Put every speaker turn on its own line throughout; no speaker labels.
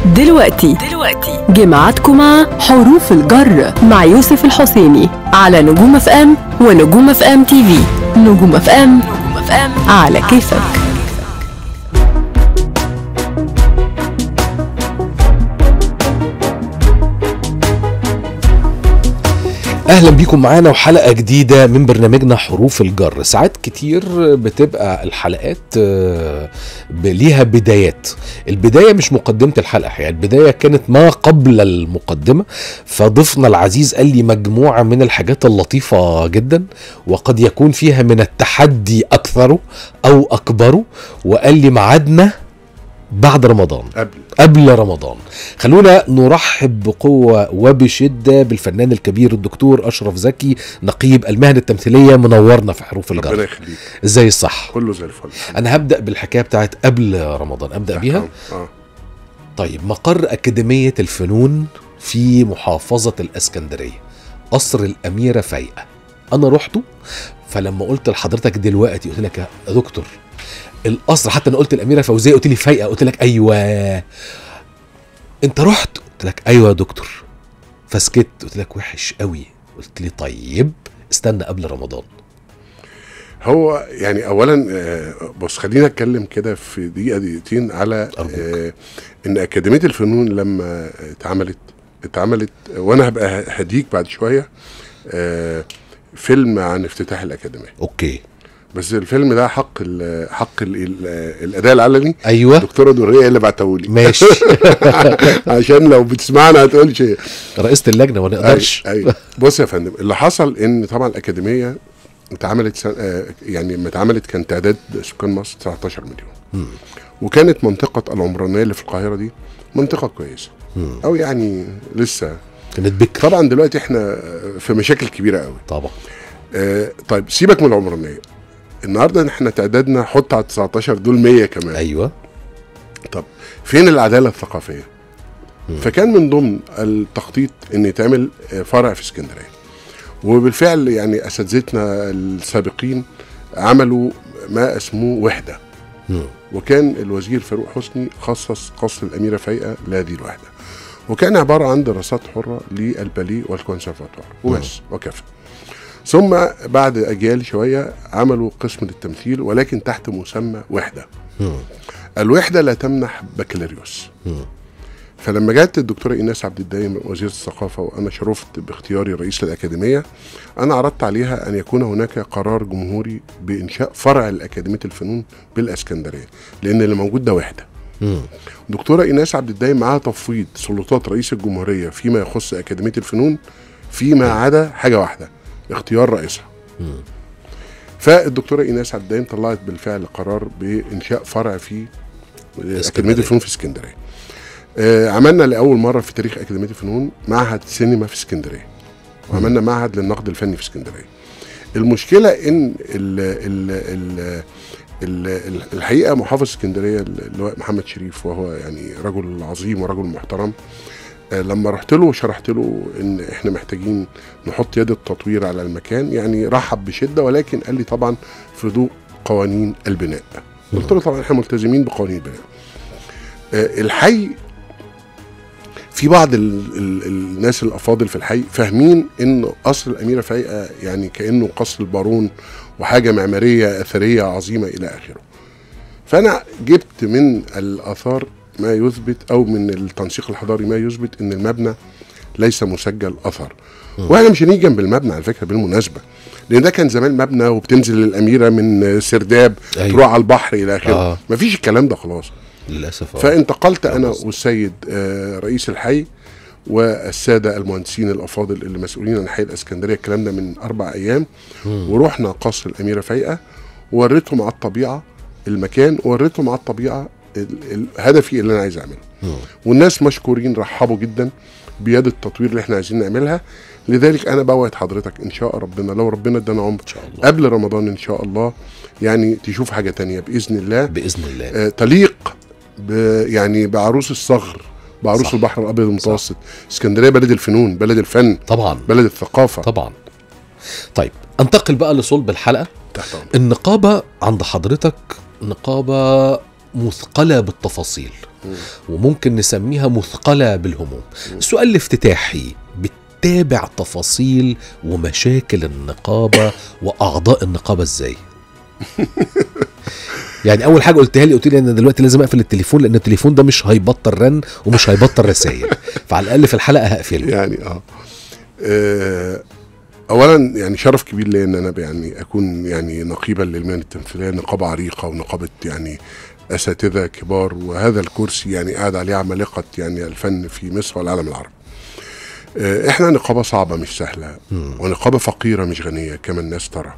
دلوقتي دلوقتي جمعتكم مع حروف الجر مع يوسف الحسيني على نجوم اف ام ونجوم اف ام تي في نجوم اف ام نجوم اف ام على كيفك
اهلا بيكم معانا وحلقه جديده من برنامجنا حروف الجر ساعات كتير بتبقى الحلقات آه، ب- ليها بدايات البدايه مش مقدمه الحلقه يعني البدايه كانت ما قبل المقدمه فضيفنا العزيز قال لي مجموعه من الحاجات اللطيفه جدا وقد يكون فيها من التحدي اكثر او اكبر وقال لي ميعادنا بعد رمضان
قبل
قبل رمضان خلونا نرحب بقوة وبشدة بالفنان الكبير الدكتور أشرف زكي نقيب المهنة التمثيلية منورنا في حروف
ربنا
الجر
يخليك
ازاي الصح
كله زي الفل
أنا هبدأ بالحكاية بتاعت قبل رمضان أبدأ بيها
اه
طيب مقر أكاديمية الفنون في محافظة الأسكندرية قصر الأميرة فايقة أنا رحته فلما قلت لحضرتك دلوقتي قلت لك يا دكتور القصر حتى انا قلت الاميره فوزيه قلت لي فايقه قلت لك ايوه انت رحت قلت لك ايوه يا دكتور فسكت قلت لك وحش قوي قلت لي طيب استنى قبل رمضان
هو يعني اولا آه، بص خلينا اتكلم كده في دقيقه دقيقتين على
أرجوك.
آه، ان اكاديميه الفنون لما اتعملت اتعملت وانا هبقى هديك بعد شويه آه، فيلم عن افتتاح الاكاديميه
اوكي
بس الفيلم ده حق ال حق ال ال الاداء العلني
ايوه
دكتوره دريه اللي بعتهولي
ماشي
عشان لو بتسمعنا هتقول شيء
رئيسه اللجنه ما نقدرش
أي أي. بص يا فندم اللي حصل ان طبعا الاكاديميه اتعملت سن... آه، يعني لما اتعملت كان تعداد سكان مصر 19 مليون وكانت منطقه العمرانيه اللي في القاهره دي منطقه كويسه
مم.
او يعني لسه
كانت بكر
طبعا دلوقتي احنا في مشاكل كبيره قوي
طبعا
آه طيب سيبك من العمرانيه النهارده احنا تعدادنا حط على 19 دول 100 كمان
ايوه
طب فين العداله الثقافيه؟
مم.
فكان من ضمن التخطيط ان يتعمل آه، فرع في اسكندريه. وبالفعل يعني اساتذتنا السابقين عملوا ما اسموه وحده
مم.
وكان الوزير فاروق حسني خصص قصر الاميره فايقه لهذه الوحده. وكان عباره عن دراسات حره للباليه والكونسرفاتوار وبس وكفى. ثم بعد اجيال شويه عملوا قسم للتمثيل ولكن تحت مسمى وحده.
مم.
الوحده لا تمنح بكالوريوس
مم.
فلما جت الدكتوره ايناس عبد الدايم وزيره الثقافه وانا شرفت باختياري رئيس الاكاديميه انا عرضت عليها ان يكون هناك قرار جمهوري بانشاء فرع لاكاديميه الفنون بالاسكندريه لان اللي موجود ده وحده
مم.
دكتوره ايناس عبد الدايم معاها تفويض سلطات رئيس الجمهوريه فيما يخص اكاديميه الفنون فيما عدا حاجه واحده اختيار رئيسها
مم.
فالدكتوره ايناس عبد الدايم طلعت بالفعل قرار بانشاء فرع في اكاديميه الفنون في اسكندريه. آه عملنا لاول مره في تاريخ اكاديميه الفنون معهد سينما في اسكندريه. وعملنا معهد للنقد الفني في اسكندريه. المشكله ان ال ال ال ال الحقيقه محافظ اسكندريه اللي هو محمد شريف وهو يعني رجل عظيم ورجل محترم آه، لما رحت له وشرحت له ان احنا محتاجين نحط يد التطوير على المكان يعني رحب بشده ولكن قال لي طبعا في ضوء قوانين البناء قلت له طبعا احنا ملتزمين بقوانين البناء آه، الحي في بعض ال ال الناس الافاضل في الحي فاهمين ان قصر الاميره فايقه يعني كانه قصر البارون وحاجه معماريه اثريه عظيمه الى اخره فانا جبت من الاثار ما يثبت او من التنسيق الحضاري ما يثبت ان المبنى ليس مسجل اثر واحنا مش هنيجي جنب المبنى على فكره بالمناسبه لان ده كان زمان مبنى وبتنزل الاميره من سرداب
أيوة.
أيوة. تروح على البحر الى اخره
آه.
آه. مفيش الكلام ده خلاص
للاسف آه.
فانتقلت انا
خلاص.
والسيد آه، رئيس الحي والساده المهندسين الافاضل اللي مسؤولين عن حي الاسكندريه الكلام ده من اربع ايام
مم.
ورحنا قصر الاميره فايقه ووريتهم على الطبيعه المكان ووريتهم على الطبيعه ال- ال- هدفي اللي انا عايز اعمله
مم.
والناس مشكورين رحبوا جدا بيد التطوير اللي احنا عايزين نعملها لذلك انا بوعد حضرتك ان شاء ربنا لو ربنا ادانا عمر
ان شاء الله
قبل رمضان ان شاء الله يعني تشوف حاجه تانية باذن الله
باذن الله
آه، تليق ب يعني بعروس الصغر بعروس
صح.
البحر الابيض المتوسط اسكندريه بلد الفنون بلد الفن
طبعا
بلد الثقافه
طبعا طيب انتقل بقى لصلب الحلقه
تحت أمرك.
النقابه عند حضرتك نقابه مثقله بالتفاصيل وممكن نسميها مثقله بالهموم السؤال الافتتاحي بتتابع تفاصيل ومشاكل النقابه واعضاء النقابه ازاي يعني اول حاجه قلتها لي قلت لي انا دلوقتي لازم اقفل التليفون لان التليفون ده مش هيبطل رن ومش هيبطل رسائل فعلى الاقل في الحلقه هقفله
يعني اه آه، اولا يعني شرف كبير ليا ان انا يعني اكون يعني نقيبا للمهن التمثيليه نقابه عريقه ونقابه يعني اساتذه كبار وهذا الكرسي يعني قاعد عليه عمالقه يعني الفن في مصر والعالم العربي. آه، احنا نقابه صعبه مش سهله ونقابه فقيره مش غنيه كما الناس ترى.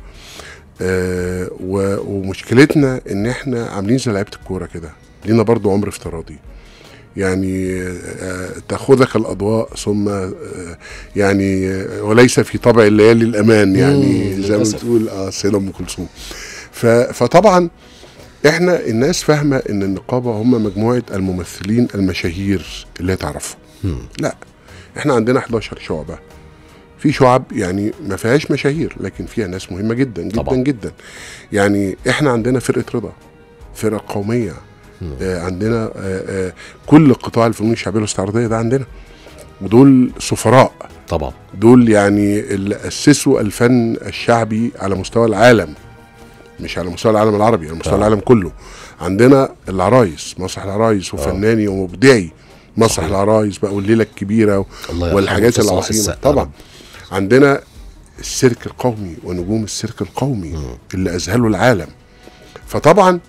آه، و- ومشكلتنا ان احنا عاملين زي لعيبه الكوره كده لينا برضو عمر افتراضي يعني آه، تاخذك الاضواء ثم آه، يعني آه، وليس في طبع الليالي الامان يعني
مم،
زي ما
للأسف.
بتقول اه سيدة ام كلثوم ف- فطبعا احنا الناس فاهمه ان النقابه هم مجموعه الممثلين المشاهير اللي هي تعرفهم
مم.
لا احنا عندنا 11 شعبه في شعب يعني ما فيهاش مشاهير لكن فيها ناس مهمه جدا جدا
طبعا.
جدا يعني احنا عندنا فرقه رضا فرقه قوميه
مم.
آه عندنا آه آه كل قطاع الفنون الشعبيه والاستعراضيه ده عندنا ودول سفراء
طبعا
دول يعني اللي اسسوا الفن الشعبي على مستوى العالم مش على مستوى العالم العربي على مستوى
آه.
العالم كله عندنا العرايس مسرح العرايس وفناني ومبدعي مسرح
صحيح.
العرايس بقى والليله الكبيره
الله يرحمه
والحاجات
ويصلح
العظيمه
السقف.
طبعا عندنا السيرك القومي ونجوم السيرك القومي
مم.
اللي اذهلوا العالم فطبعا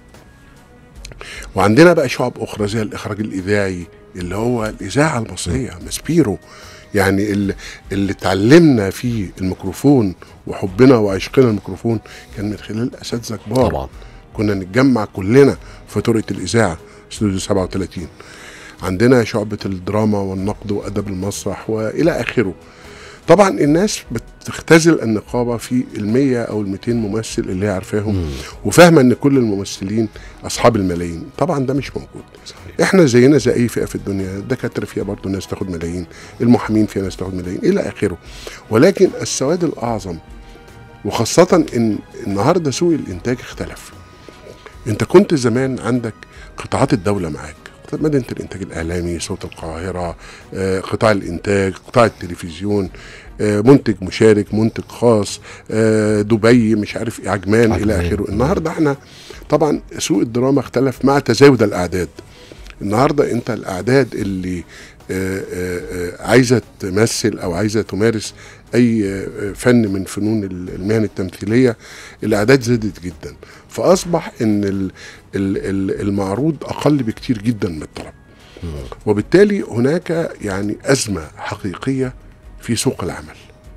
وعندنا بقى شعب اخرى زي الاخراج الاذاعي اللي هو الاذاعه المصريه ماسبيرو يعني اللي, اللي اتعلمنا فيه الميكروفون وحبنا وعشقنا الميكروفون كان من خلال اساتذه كبار
طبعا
كنا نتجمع كلنا في طرقه الاذاعه استوديو 37 عندنا شعبة الدراما والنقد وأدب المسرح وإلى آخره طبعا الناس بتختزل النقابة في المية أو الميتين ممثل اللي هي عارفاهم
مم.
وفاهمة أن كل الممثلين أصحاب الملايين طبعا ده مش موجود
صحيح
احنا زينا زي اي فئه في الدنيا الدكاتره فيها برضه ناس تاخد ملايين المحامين فيها ناس تاخد ملايين الى اخره ولكن السواد الاعظم وخاصه ان النهارده سوق الانتاج اختلف انت كنت زمان عندك قطاعات الدوله معاك مدينة الإنتاج الإعلامي صوت القاهرة آه، قطاع الإنتاج قطاع التلفزيون آه، منتج مشارك منتج خاص آه، دبي مش عارف إيه عجمان إلى
عجمان.
آخره النهاردة احنا طبعا سوق الدراما اختلف مع تزايد الأعداد النهارده انت الاعداد اللي آه، آه، آه، عايزه تمثل او عايزه تمارس اي آه، فن من فنون ال- المهن التمثيليه الاعداد زادت جدا فاصبح ان ال- ال- ال- المعروض اقل بكتير جدا من الطلب وبالتالي هناك يعني ازمه حقيقيه في سوق العمل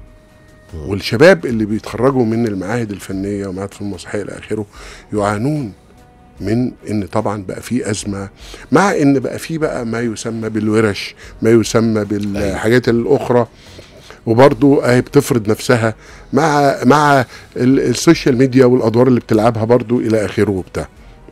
والشباب اللي بيتخرجوا من المعاهد الفنيه ومعاهد الفنون المسرحيه الى اخره يعانون من ان طبعا بقى في ازمه مع ان بقى في بقى ما يسمى بالورش ما يسمى بالحاجات الاخرى وبرضو اهي بتفرض نفسها مع مع ال- السوشيال ميديا والادوار اللي بتلعبها برضو الى اخره وبتاع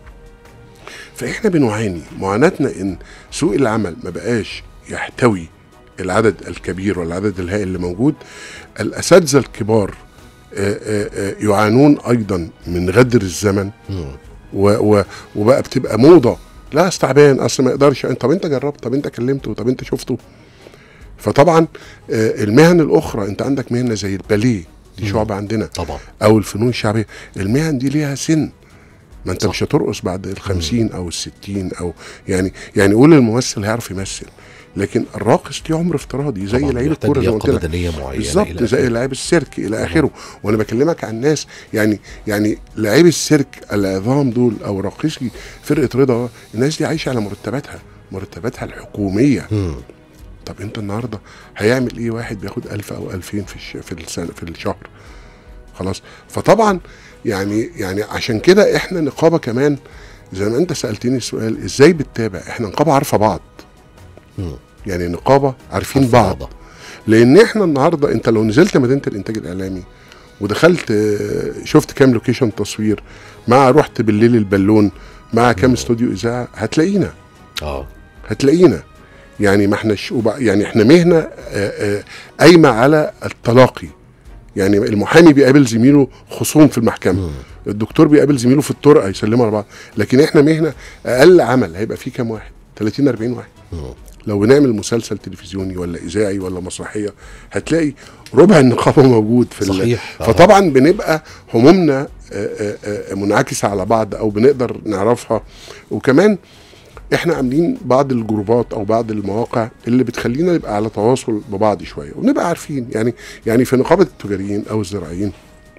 فاحنا بنعاني معاناتنا ان سوق العمل ما بقاش يحتوي العدد الكبير والعدد الهائل اللي موجود الاساتذه الكبار آه، آه، آه، يعانون ايضا من غدر الزمن
مم.
و و وبقى بتبقى موضه لا أصل تعبان اصل ما يقدرش طب انت جربت طب انت كلمته طب انت شفته فطبعا آه، المهن الاخرى انت عندك مهنه زي الباليه دي شعبه عندنا
طبعا
او الفنون الشعبيه المهن دي ليها سن ما انت
صح.
مش هترقص بعد الخمسين او الستين او يعني يعني قول الممثل هيعرف يمثل لكن الراقص ليه عمر افتراضي زي
طبعاً
لعيب
بيحتاج
الكوره زي ما قلت
لياقة
لك
بدنية معينة
بالظبط
إلى
زي
آخره.
لاعب السيرك الى
طبعاً.
اخره وانا بكلمك عن ناس يعني يعني لاعبي السيرك العظام دول او راقصي فرقه رضا الناس دي عايشه على مرتباتها مرتباتها الحكوميه
مم.
طب انت النهارده هيعمل ايه واحد بياخد ألف او ألفين في الش... في السنه في الشهر خلاص فطبعا يعني يعني عشان كده احنا نقابه كمان زي ما انت سالتني السؤال ازاي بتتابع احنا نقابه عارفه بعض
مم.
يعني نقابه عارفين
عارفة
بعض
بعضها.
لان احنا النهارده انت لو نزلت مدينه الانتاج الاعلامي ودخلت آه، شفت كام لوكيشن تصوير مع رحت بالليل البالون مع كام استوديو اذاعه هتلاقينا
اه
هتلاقينا يعني ما احناش وبع- يعني احنا مهنه آه، آه، قايمه على التلاقي يعني المحامي بيقابل زميله خصوم في المحكمه الدكتور بيقابل زميله في الطرقه يسلموا على بعض لكن احنا مهنه اقل عمل هيبقى فيه كام واحد 30 40 واحد
مم.
لو بنعمل مسلسل تلفزيوني ولا اذاعي ولا مسرحيه هتلاقي ربع النقابه موجود في ال-
صحيح. آه.
فطبعا بنبقى همومنا آه، آه، آه، منعكسه على بعض او بنقدر نعرفها وكمان احنا عاملين بعض الجروبات او بعض المواقع اللي بتخلينا نبقى على تواصل ببعض شويه ونبقى عارفين يعني يعني في نقابه التجاريين او الزراعيين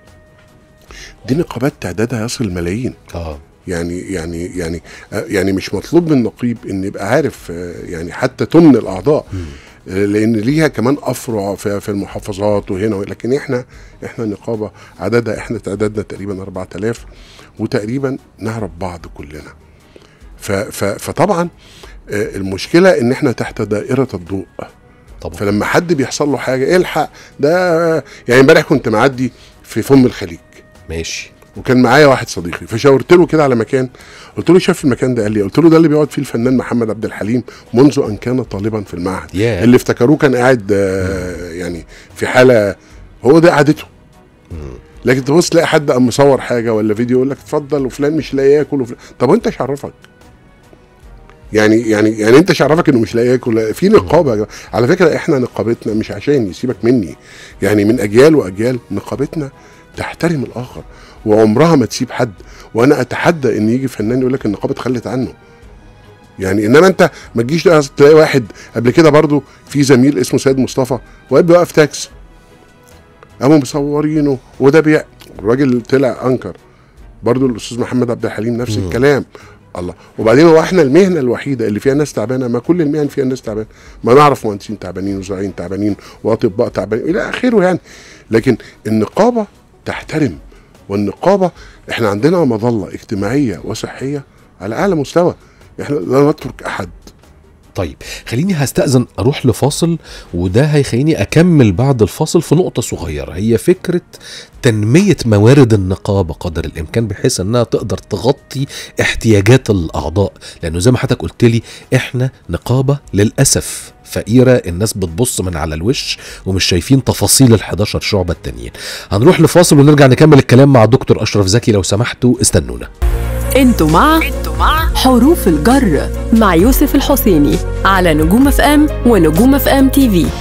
دي نقابات تعدادها يصل الملايين
اه
يعني يعني يعني آه، يعني مش مطلوب من النقيب ان يبقى عارف آه، يعني حتى تمن الاعضاء آه، لان ليها كمان افرع في في المحافظات وهنا وهنا. لكن احنا احنا نقابه عددها احنا تعدادنا تقريبا 4000 وتقريبا نعرف بعض كلنا ف ف فطبعا آه، المشكله ان احنا تحت دائره الضوء
طبعا
فلما حد بيحصل له حاجه الحق ده يعني امبارح كنت معدي في فم الخليج
ماشي
وكان معايا واحد صديقي فشاورت له كده على مكان قلت له شاف المكان ده قال لي قلت له ده اللي بيقعد فيه الفنان محمد عبد الحليم منذ ان كان طالبا في المعهد
ياه.
اللي افتكروه كان قاعد آه يعني في حاله هو ده قعدته لكن تبص تلاقي حد قام مصور حاجه ولا فيديو يقول لك اتفضل وفلان مش لاقي ياكل وفلان طب وانت ايش عرفك؟ يعني يعني يعني انت ايش عرفك انه مش لاقي ياكل في نقابه يا جماعة. على فكره احنا نقابتنا مش عشان يسيبك مني يعني من اجيال واجيال نقابتنا تحترم الاخر وعمرها ما تسيب حد وانا اتحدى ان يجي فنان يقول لك النقابه اتخلت عنه يعني انما انت ما تجيش ده تلاقي واحد قبل كده برضو في زميل اسمه سيد مصطفى واقف بيوقف تاكسي قاموا مصورينه وده بيع الراجل طلع انكر برضو الاستاذ محمد عبد الحليم نفس
مم.
الكلام الله وبعدين هو احنا المهنه الوحيده اللي فيها ناس تعبانه ما كل المهن فيها ناس تعبانه ما نعرف مهندسين تعبانين وزراعيين تعبانين واطباء تعبانين الى اخره يعني لكن النقابه تحترم والنقابه احنا عندنا مظله اجتماعيه وصحيه على اعلى مستوى احنا لا نترك احد
طيب خليني هستأذن أروح لفاصل وده هيخليني أكمل بعد الفاصل في نقطة صغيرة هي فكرة تنمية موارد النقابة قدر الإمكان بحيث أنها تقدر تغطي احتياجات الأعضاء لأنه زي ما حضرتك قلت لي إحنا نقابة للأسف فقيرة الناس بتبص من على الوش ومش شايفين تفاصيل ال 11 شعبة التانيين هنروح لفاصل ونرجع نكمل الكلام مع دكتور أشرف زكي لو سمحتوا استنونا
انتوا مع انتوا مع حروف الجر مع يوسف الحسيني على نجوم اف ام ونجوم اف ام تي في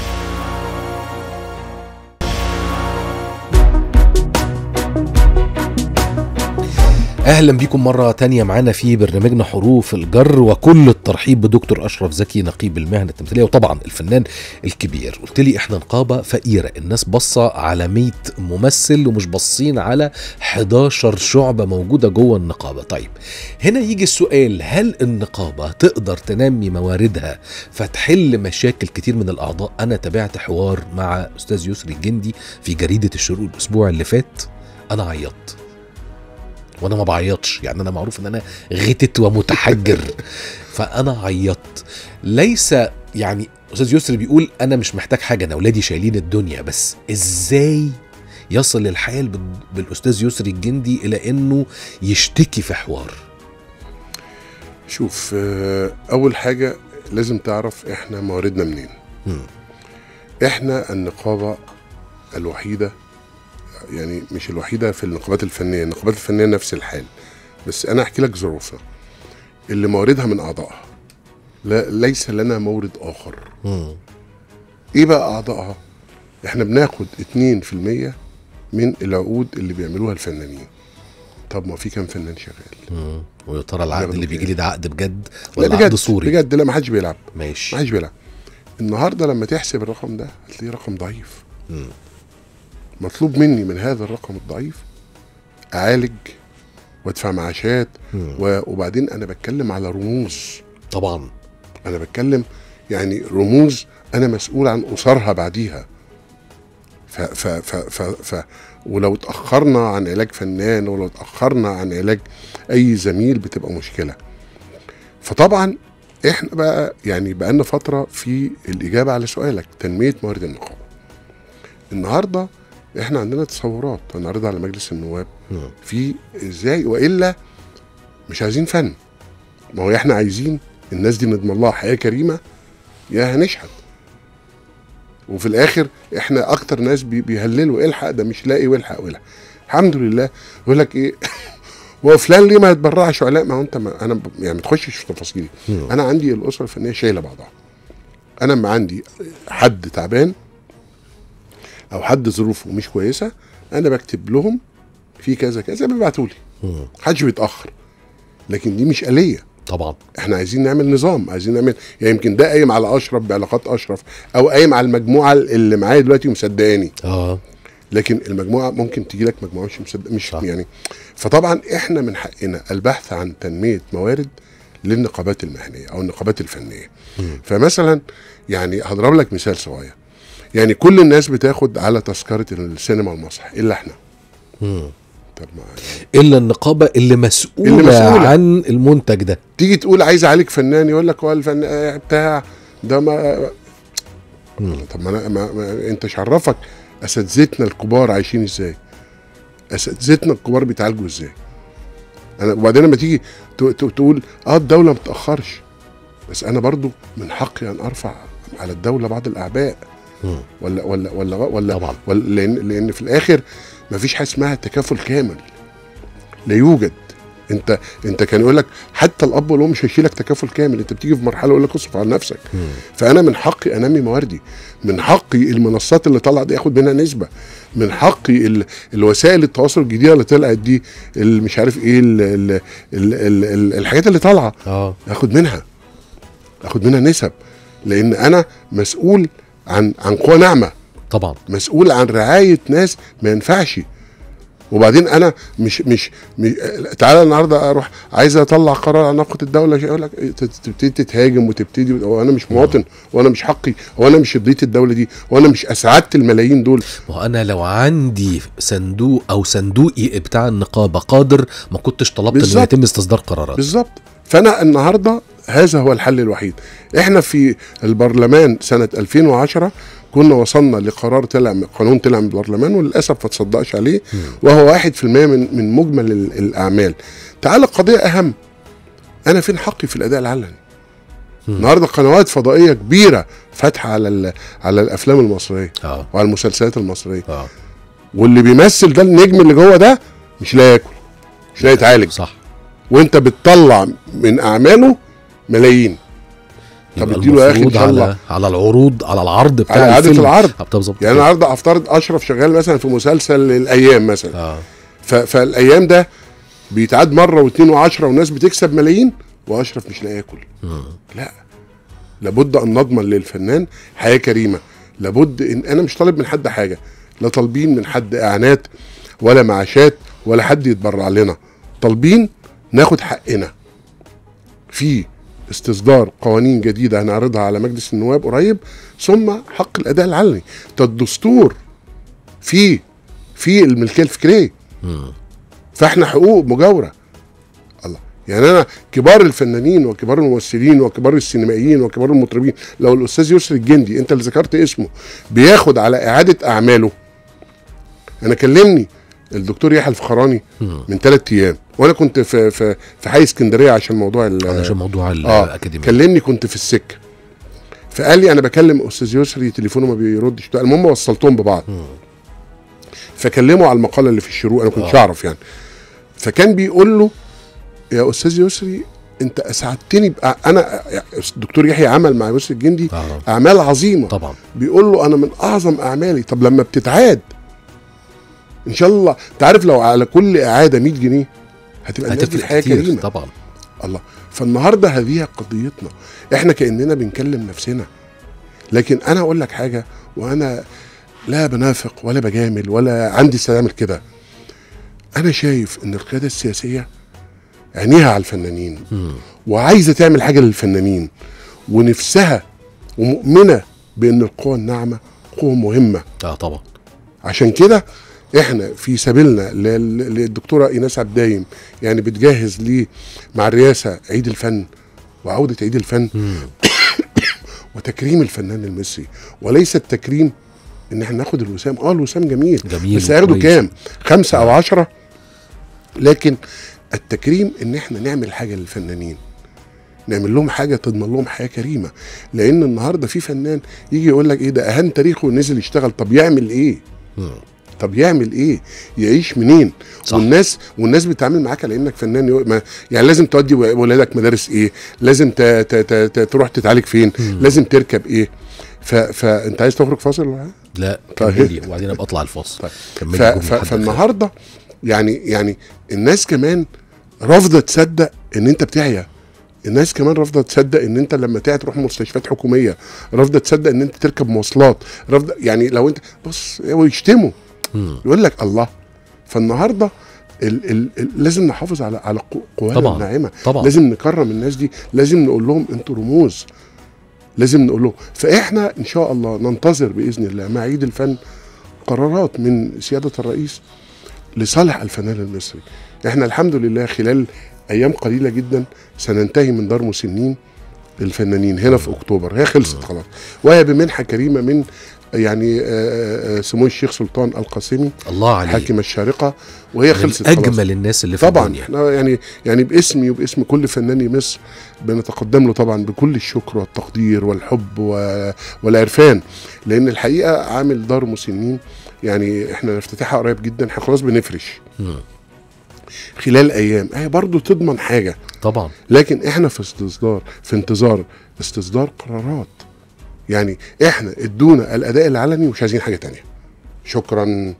اهلا بيكم مره تانية معانا في برنامجنا حروف الجر وكل الترحيب بدكتور اشرف زكي نقيب المهنه التمثيليه وطبعا الفنان الكبير قلت لي احنا نقابه فقيره الناس باصه على 100 ممثل ومش باصين على 11 شعبه موجوده جوه النقابه طيب هنا يجي السؤال هل النقابه تقدر تنمي مواردها فتحل مشاكل كتير من الاعضاء انا تابعت حوار مع استاذ يسري الجندي في جريده الشروق الاسبوع اللي فات انا عيطت وانا ما بعيطش يعني انا معروف ان انا غتت ومتحجر فانا عيطت ليس يعني استاذ يسري بيقول انا مش محتاج حاجه انا اولادي شايلين الدنيا بس ازاي يصل الحال بال- بالاستاذ يسري الجندي الى انه يشتكي في حوار
شوف آه، اول حاجه لازم تعرف احنا مواردنا منين
مم.
احنا النقابه الوحيده يعني مش الوحيده في النقابات الفنيه النقابات الفنيه نفس الحال بس انا احكي لك ظروفنا اللي مواردها من اعضائها لا ليس لنا مورد اخر
مم.
ايه بقى اعضائها احنا بناخد 2% من العقود اللي بيعملوها الفنانين طب ما في كام فنان شغال
مم. ويا ترى العقد اللي بيجي لي ده عقد بجد
لا
ولا عقد
بجد
صوري
بجد لا ما حدش بيلعب
ماشي
ما حدش بيلعب النهارده لما تحسب الرقم ده هتلاقيه رقم ضعيف
مم.
مطلوب مني من هذا الرقم الضعيف اعالج وادفع معاشات
مم.
و- وبعدين انا بتكلم على رموز
طبعا
انا بتكلم يعني رموز انا مسؤول عن اسرها بعديها ف ف ف ف, ف ولو اتاخرنا عن علاج فنان ولو اتاخرنا عن علاج اي زميل بتبقى مشكله فطبعا احنا بقى يعني بقى لنا فتره في الاجابه على سؤالك تنميه موارد النقابه النهارده احنا عندنا تصورات هنعرضها على مجلس النواب
مم.
في ازاي والا مش عايزين فن ما هو احنا عايزين الناس دي نضمن لها حياه كريمه يا هنشحت وفي الاخر احنا اكتر ناس بي- بيهللوا الحق ده مش لاقي والحق والحق الحمد لله يقول لك ايه هو فلان ليه ما يتبرعش ولا لا؟ ما هو انت ما انا ب- يعني ما تخشش في تفاصيل
مم.
انا عندي الاسره الفنيه شايله بعضها انا لما عندي حد تعبان او حد ظروفه مش كويسه انا بكتب لهم في كذا كذا بيبعتوا لي
مم.
محدش بيتاخر لكن دي مش آلية
طبعا
احنا عايزين نعمل نظام عايزين نعمل يعني يمكن ده قايم على اشرف بعلاقات اشرف او قايم على المجموعه اللي معايا دلوقتي ومصدقاني
اه
لكن المجموعه ممكن تيجي لك مجموعه مش مصدق مش
صح.
يعني فطبعا احنا من حقنا البحث عن تنميه موارد للنقابات المهنيه او النقابات الفنيه فمثلا يعني هضرب لك مثال صغير يعني كل الناس بتاخد على تذكره السينما والمسرح الا احنا
مم.
طب ما يعني
الا النقابه اللي مسؤوله,
اللي مسؤولة.
عن المنتج ده
تيجي تقول عايز اعالج فنان يقول لك هو الفن آه، بتاع ده ما
مم.
طب ما, أنا ما, ما انت مش عرفك اساتذتنا الكبار عايشين ازاي اساتذتنا الكبار بيتعالجوا ازاي انا وبعدين لما تيجي ت- ت- تقول اه الدوله ما بتاخرش بس انا برضو من حقي ان ارفع على الدوله بعض الاعباء
مم.
ولا ولا ولا ولا,
طبعا.
ولا لان لان في الاخر ما فيش حاجه اسمها تكافل كامل لا يوجد انت انت كان يقول لك حتى الاب والام مش هيشيلك تكافل كامل انت بتيجي في مرحله يقول لك اصرف على نفسك
مم.
فانا من حقي انمي مواردي من حقي المنصات اللي طلعت دي اخد منها نسبه من حقي ال... الوسائل التواصل الجديده اللي طلعت دي اللي مش عارف ايه ال... ال... ال... ال... ال... الحاجات اللي طالعه
اه
اخد منها اخد منها نسب لان انا مسؤول عن عن قوى ناعمه
طبعا
مسؤول عن رعايه ناس ما ينفعش وبعدين انا مش مش, مش تعالى النهارده اروح عايز اطلع قرار عن نفقه الدوله يقول لك إيه، تت- تبتدي تتهاجم وتبتدي هو انا مش مواطن وانا مش حقي هو انا مش اديت الدوله دي وانا مش اسعدت الملايين دول
ما هو انا لو عندي صندوق او صندوقي بتاع النقابه قادر ما كنتش طلبت انه
بالظبط.
يتم استصدار قرارات
بالظبط فانا النهارده هذا هو الحل الوحيد احنا في البرلمان سنه 2010 كنا وصلنا لقرار طلع من- قانون طلع من البرلمان وللاسف ما تصدقش عليه وهو واحد في المية من من مجمل ال- الاعمال تعال قضيه اهم انا فين حقي في الاداء العلني النهارده قنوات فضائيه كبيره فاتحه على ال- على الافلام المصريه
اه
وعلى المسلسلات المصريه
اه
واللي بيمثل ده النجم اللي جوه ده مش لاقي ياكل مش لاقي يتعالج
صح
وانت بتطلع من اعماله ملايين طب
يبقى
اديله يا اخي ان
المفروض
شاء الله
على على العروض على العرض بتاع
على إعادة
الفيلم.
العرض.
آه، بالظبط
يعني النهارده افترض اشرف شغال مثلا في مسلسل الايام مثلا
اه
ف... فالايام ده بيتعاد مره واثنين وعشرة والناس بتكسب ملايين واشرف مش لاقي ياكل
مم.
لا لابد ان نضمن للفنان حياه كريمه لابد ان انا مش طالب من حد حاجه لا طالبين من حد اعانات ولا معاشات ولا حد يتبرع لنا طالبين ناخد حقنا في استصدار قوانين جديده هنعرضها على مجلس النواب قريب ثم حق الاداء العلني ده الدستور فيه في الملكيه الفكريه
مم.
فاحنا حقوق مجاوره الله يعني انا كبار الفنانين وكبار الممثلين وكبار السينمائيين وكبار المطربين لو الاستاذ يسري الجندي انت اللي ذكرت اسمه بياخد على اعاده اعماله انا كلمني الدكتور يحيى الفخراني
مم.
من ثلاث ايام وانا كنت في في في حي اسكندريه عشان موضوع ال-
علشان موضوع ال-
اه
الاكاديميه
كلمني كنت في السكه فقال لي انا بكلم استاذ يسري تليفونه ما بيردش المهم وصلتهم ببعض
مم.
فكلمه على المقاله اللي في الشروق انا كنتش
آه.
اعرف يعني فكان بيقول له يا استاذ يسري انت اسعدتني بقى انا الدكتور يحيى عمل مع يسري الجندي
اه
اعمال عظيمه
طبعا
بيقول له انا من اعظم اعمالي طب لما بتتعاد ان شاء الله انت عارف لو على كل اعاده 100 جنيه هتبقى الناس دي
هتفرق
حياه
كتير
كريمه
طبعا
الله فالنهارده هذه قضيتنا احنا كاننا بنكلم نفسنا لكن انا اقول لك حاجه وانا لا بنافق ولا بجامل ولا عندي استعمل كده انا شايف ان القياده السياسيه عينيها على الفنانين
مم.
وعايزه تعمل حاجه للفنانين ونفسها ومؤمنه بان القوى الناعمه قوه مهمه
اه طبعا
عشان كده احنا في سبيلنا لل- للدكتوره ايناس عبدايم يعني بتجهز ليه مع الرئاسه عيد الفن وعوده عيد الفن
مم.
وتكريم الفنان المصري وليس التكريم ان احنا ناخد الوسام اه الوسام جميل
جميل
بس هياخدوا
وكويس.
كام خمسة او عشرة لكن التكريم ان احنا نعمل حاجة للفنانين نعمل لهم حاجة تضمن لهم حياة كريمة لان النهاردة في فنان يجي يقول لك ايه ده اهان تاريخه ونزل يشتغل طب يعمل ايه
مم.
طب يعمل ايه يعيش منين
صح.
والناس والناس بتتعامل معاك على انك فنان يو- ما يعني لازم تودي ولادك مدارس ايه لازم ت... ت... ت... ت... تروح تتعالج فين لازم تركب ايه ف... فانت عايز تخرج فاصل ولا حاجة؟
لا
طيب.
كملي وبعدين ابقى اطلع الفاصل
طيب.
كملي
ف...
الجملة
ف...
لحد
فالنهارده يعني يعني الناس كمان رافضه تصدق ان انت بتعيا الناس كمان رافضه تصدق ان انت لما تعيا تروح مستشفيات حكوميه رافضه تصدق ان انت تركب مواصلات رافضه يعني لو انت بص ويشتموا
مم.
يقول لك الله فالنهارده ال ال ال لازم نحافظ على على قو- قوانا
طبعاً.
الناعمه
طبعا
لازم نكرم الناس دي لازم نقول لهم انتوا رموز لازم نقول لهم فاحنا ان شاء الله ننتظر باذن الله مع عيد الفن قرارات من سياده الرئيس لصالح الفنان المصري احنا الحمد لله خلال ايام قليله جدا سننتهي من دار مسنين الفنانين هنا في اكتوبر هي خلصت خلاص وهي بمنحه كريمه من يعني آه، آه، آه، سمو الشيخ سلطان القاسمي
الله عليك
حاكم الشارقه وهي
من
خلصت خلاص
اجمل الناس اللي في
طبعا
الدنيا
احنا يعني يعني باسمي وباسم كل فناني مصر بنتقدم له طبعا بكل الشكر والتقدير والحب و- والعرفان لان الحقيقه عامل دار مسنين يعني احنا افتتاحها قريب جدا احنا خلاص بنفرش
مم.
خلال ايام هي برضو تضمن حاجه
طبعا
لكن احنا في استصدار في انتظار استصدار قرارات يعني احنا ادونا الاداء العلني ومش عايزين حاجه تانية شكرا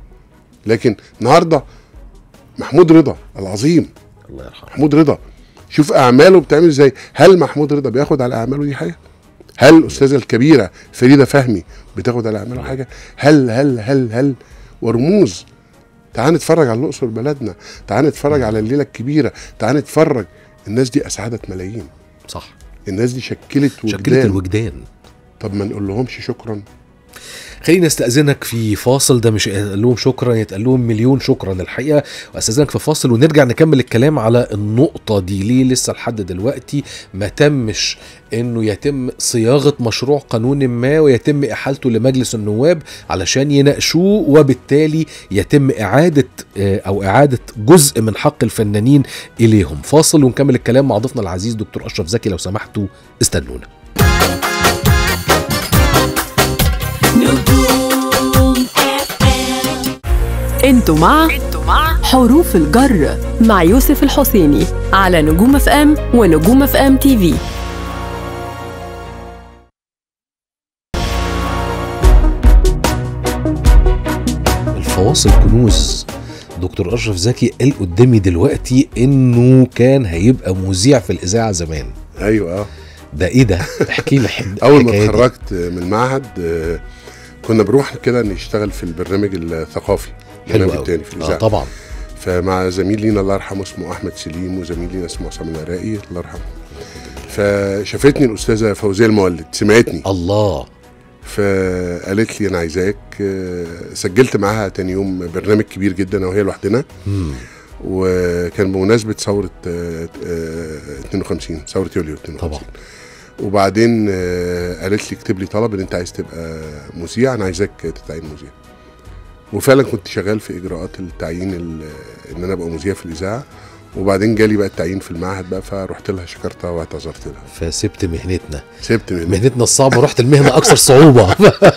لكن النهارده محمود رضا العظيم
الله يرحمه
محمود رضا شوف اعماله بتعمل ازاي هل محمود رضا بياخد على اعماله دي حاجه هل الاستاذه الكبيره فريده فهمي بتاخد على اعماله حاجه هل هل هل هل ورموز تعال نتفرج على الاقصر بلدنا تعال نتفرج على الليله الكبيره تعال نتفرج الناس دي اسعدت ملايين
صح
الناس دي شكلت وجدان
شكلت الوجدان
طب ما نقول لهمش شكرا
خليني استاذنك في فاصل ده مش يتقال لهم شكرا يتقال لهم مليون شكرا الحقيقه واستاذنك في فاصل ونرجع نكمل الكلام على النقطه دي ليه لسه لحد دلوقتي ما تمش انه يتم صياغه مشروع قانون ما ويتم احالته لمجلس النواب علشان يناقشوه وبالتالي يتم اعاده آه، او اعاده جزء من حق الفنانين اليهم فاصل ونكمل الكلام مع ضيفنا العزيز دكتور اشرف زكي لو سمحتوا استنونا
نجوم FM
انتوا مع حروف الجر مع يوسف الحسيني على نجوم اف ام ونجوم اف ام تي في
الفواصل كنوز دكتور اشرف زكي قال قدامي دلوقتي انه كان هيبقى مذيع في الاذاعه زمان
ايوه اه
ده ايه ده احكي لي حد
اول ما
الحكاية دي.
اتخرجت من المعهد آه، كنا بنروح كده نشتغل في البرنامج الثقافي
حلو
البرنامج
قوي
التاني في
آه
الاذاعه
طبعا
فمع زميل لينا الله يرحمه اسمه احمد سليم وزميل لينا اسمه عصام العراقي الله يرحمه فشافتني الاستاذه فوزيه المولد سمعتني
الله
فقالت لي انا عايزاك آه، سجلت معاها تاني يوم برنامج كبير جدا انا وهي لوحدنا
مم.
وكان بمناسبه ثوره آه، آه، 52 ثوره يوليو 52
طبعا
وبعدين آه، قالت لي اكتب لي طلب ان انت عايز تبقى مذيع انا عايزك تتعين مذيع وفعلا كنت شغال في اجراءات التعيين ال- ان انا ابقى مذيع في الاذاعه وبعدين جالي بقى التعيين في المعهد بقى فرحت لها شكرتها واعتذرت لها
فسبت مهنتنا
سبت من
مهنتنا الصعبه رحت المهنه اكثر صعوبه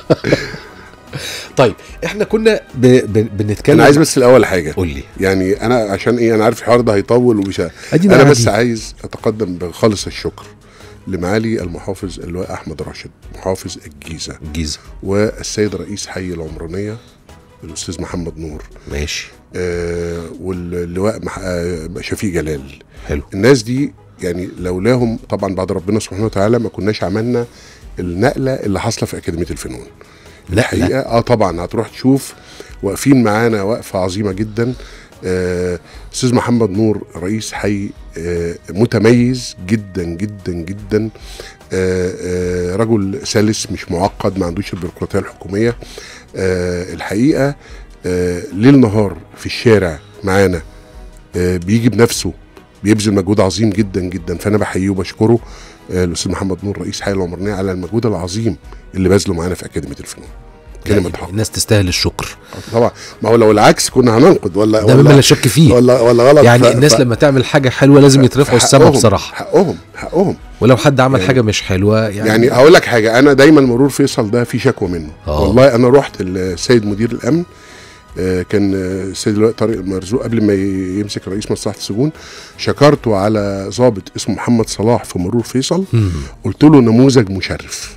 طيب احنا كنا ب... ب... بنتكلم
انا عايز بس الاول حاجه
قول لي
يعني انا عشان ايه انا عارف الحوار ده هيطول ومش ه-
ادينا
انا
عادي.
بس عايز اتقدم بخالص الشكر لمعالي المحافظ اللواء احمد راشد محافظ الجيزه
الجيزه
والسيد رئيس حي العمرانيه الاستاذ محمد نور
ماشي
آه واللواء مح... آه شفيق جلال
حلو
الناس دي يعني لولاهم طبعا بعد ربنا سبحانه وتعالى ما كناش عملنا النقله اللي حاصله في اكاديميه الفنون
لا
الحقيقه
لا
اه طبعا هتروح تشوف واقفين معانا وقفه عظيمه جدا آه، استاذ محمد نور رئيس حي آه، متميز جدا جدا جدا آه، آه، رجل سلس مش معقد ما عندوش البيروقراطيه الحكوميه آه، الحقيقه آه، ليل نهار في الشارع معانا آه، بيجي بنفسه بيبذل مجهود عظيم جدا جدا فانا بحييه وبشكره آه، الاستاذ محمد نور رئيس حي العمرانيه على المجهود العظيم اللي بذله معانا في اكاديميه الفنون كلمه
يعني
حق
الناس تستاهل الشكر
طبعا ما هو لو العكس كنا هننقد ولا
ده مما لا
ولا
شك فيه
ولا ولا غلط
يعني
ف-
الناس
ف-
لما تعمل حاجه حلوه لازم يترفعوا السما
حقهم-
بصراحه
حقهم حقهم
ولو حد عمل
يعني-
حاجه مش حلوه يعني,
يعني هقول لك حاجه انا دايما مرور فيصل ده في شكوى منه
آه.
والله انا رحت السيد مدير الامن آه، كان آه، السيد اللواء طارق مرزوق قبل ما ي- يمسك رئيس مصلحه السجون شكرته على ضابط اسمه محمد صلاح في مرور فيصل
مم.
قلت له نموذج مشرف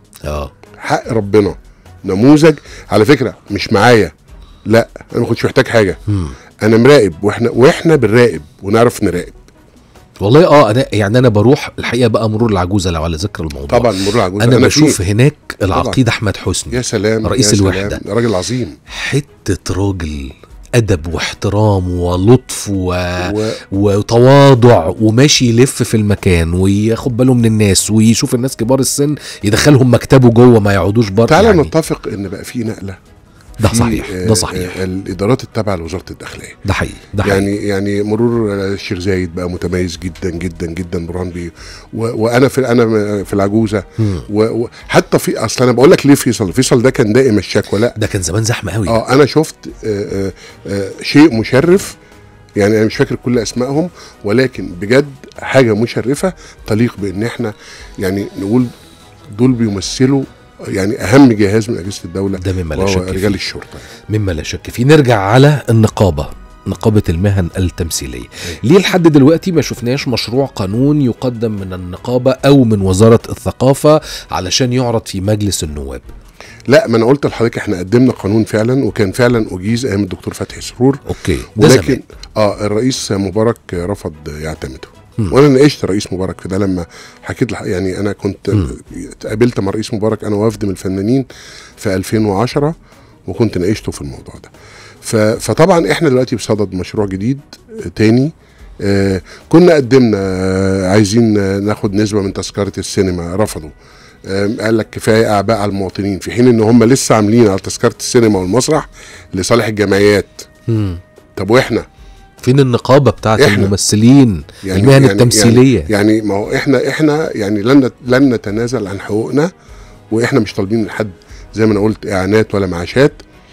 اه
حق ربنا نموذج على فكره مش معايا لا انا ما كنتش محتاج حاجه
مم.
انا مراقب واحنا واحنا بنراقب ونعرف نراقب
والله اه انا يعني انا بروح الحقيقه بقى مرور العجوزه لو على ذكر الموضوع
طبعا مرور العجوز
انا,
فيه.
بشوف هناك العقيد احمد حسني
يا سلام
رئيس
يا سلام،
الوحدة.
راجل عظيم
حته راجل ادب واحترام ولطف و...
و...
وتواضع وماشي يلف في المكان وياخد باله من الناس ويشوف الناس كبار السن يدخلهم مكتبه جوه ما يقعدوش بره
تعالى
يعني
نتفق ان بقى في نقله
ده
في،
صحيح
آه،
ده صحيح
آه، الادارات التابعه لوزاره الداخليه
ده حقيقي ده حقيقي
يعني يعني مرور آه، الشيخ زايد بقى متميز جدا جدا جدا برهان بيه و- وانا في انا في العجوزه
مم.
و- وحتى في اصل انا بقول لك ليه فيصل فيصل ده كان دائم الشكوى لا
ده كان زمان زحمه قوي
اه انا شفت آه آه آه شيء مشرف يعني انا مش فاكر كل اسمائهم ولكن بجد حاجه مشرفه تليق بان احنا يعني نقول دول بيمثلوا يعني اهم جهاز من اجهزه الدوله
ده مما لا
وهو
شك
رجال
فيه
الشرطه
مما لا شك فيه نرجع على النقابه نقابة المهن التمثيلية ليه لحد دلوقتي ما شفناش مشروع قانون يقدم من النقابة أو من وزارة الثقافة علشان يعرض في مجلس النواب
لا ما انا قلت لحضرتك احنا قدمنا قانون فعلا وكان فعلا اجيز ايام الدكتور فتحي سرور
أوكي ده
ولكن
زمان
اه الرئيس مبارك رفض يعتمده
مم.
وانا ناقشت رئيس مبارك في ده لما حكيت لح... يعني انا كنت
مم.
اتقابلت مع رئيس مبارك انا وفد من الفنانين في 2010 وكنت ناقشته في الموضوع ده ف... فطبعا احنا دلوقتي بصدد مشروع جديد آه، تاني آه كنا قدمنا آه عايزين آه، ناخد نسبه من تذكره السينما رفضوا آه قال لك كفايه اعباء على المواطنين في حين ان هم لسه عاملين على تذكره السينما والمسرح لصالح الجمعيات
مم.
طب واحنا
فين النقابة بتاعت
إحنا.
الممثلين
يعني
المهن
يعني
التمثيلية
يعني, يعني ما هو احنا احنا يعني لن نت- لن نتنازل عن حقوقنا واحنا مش طالبين من حد زي ما انا قلت اعانات ولا معاشات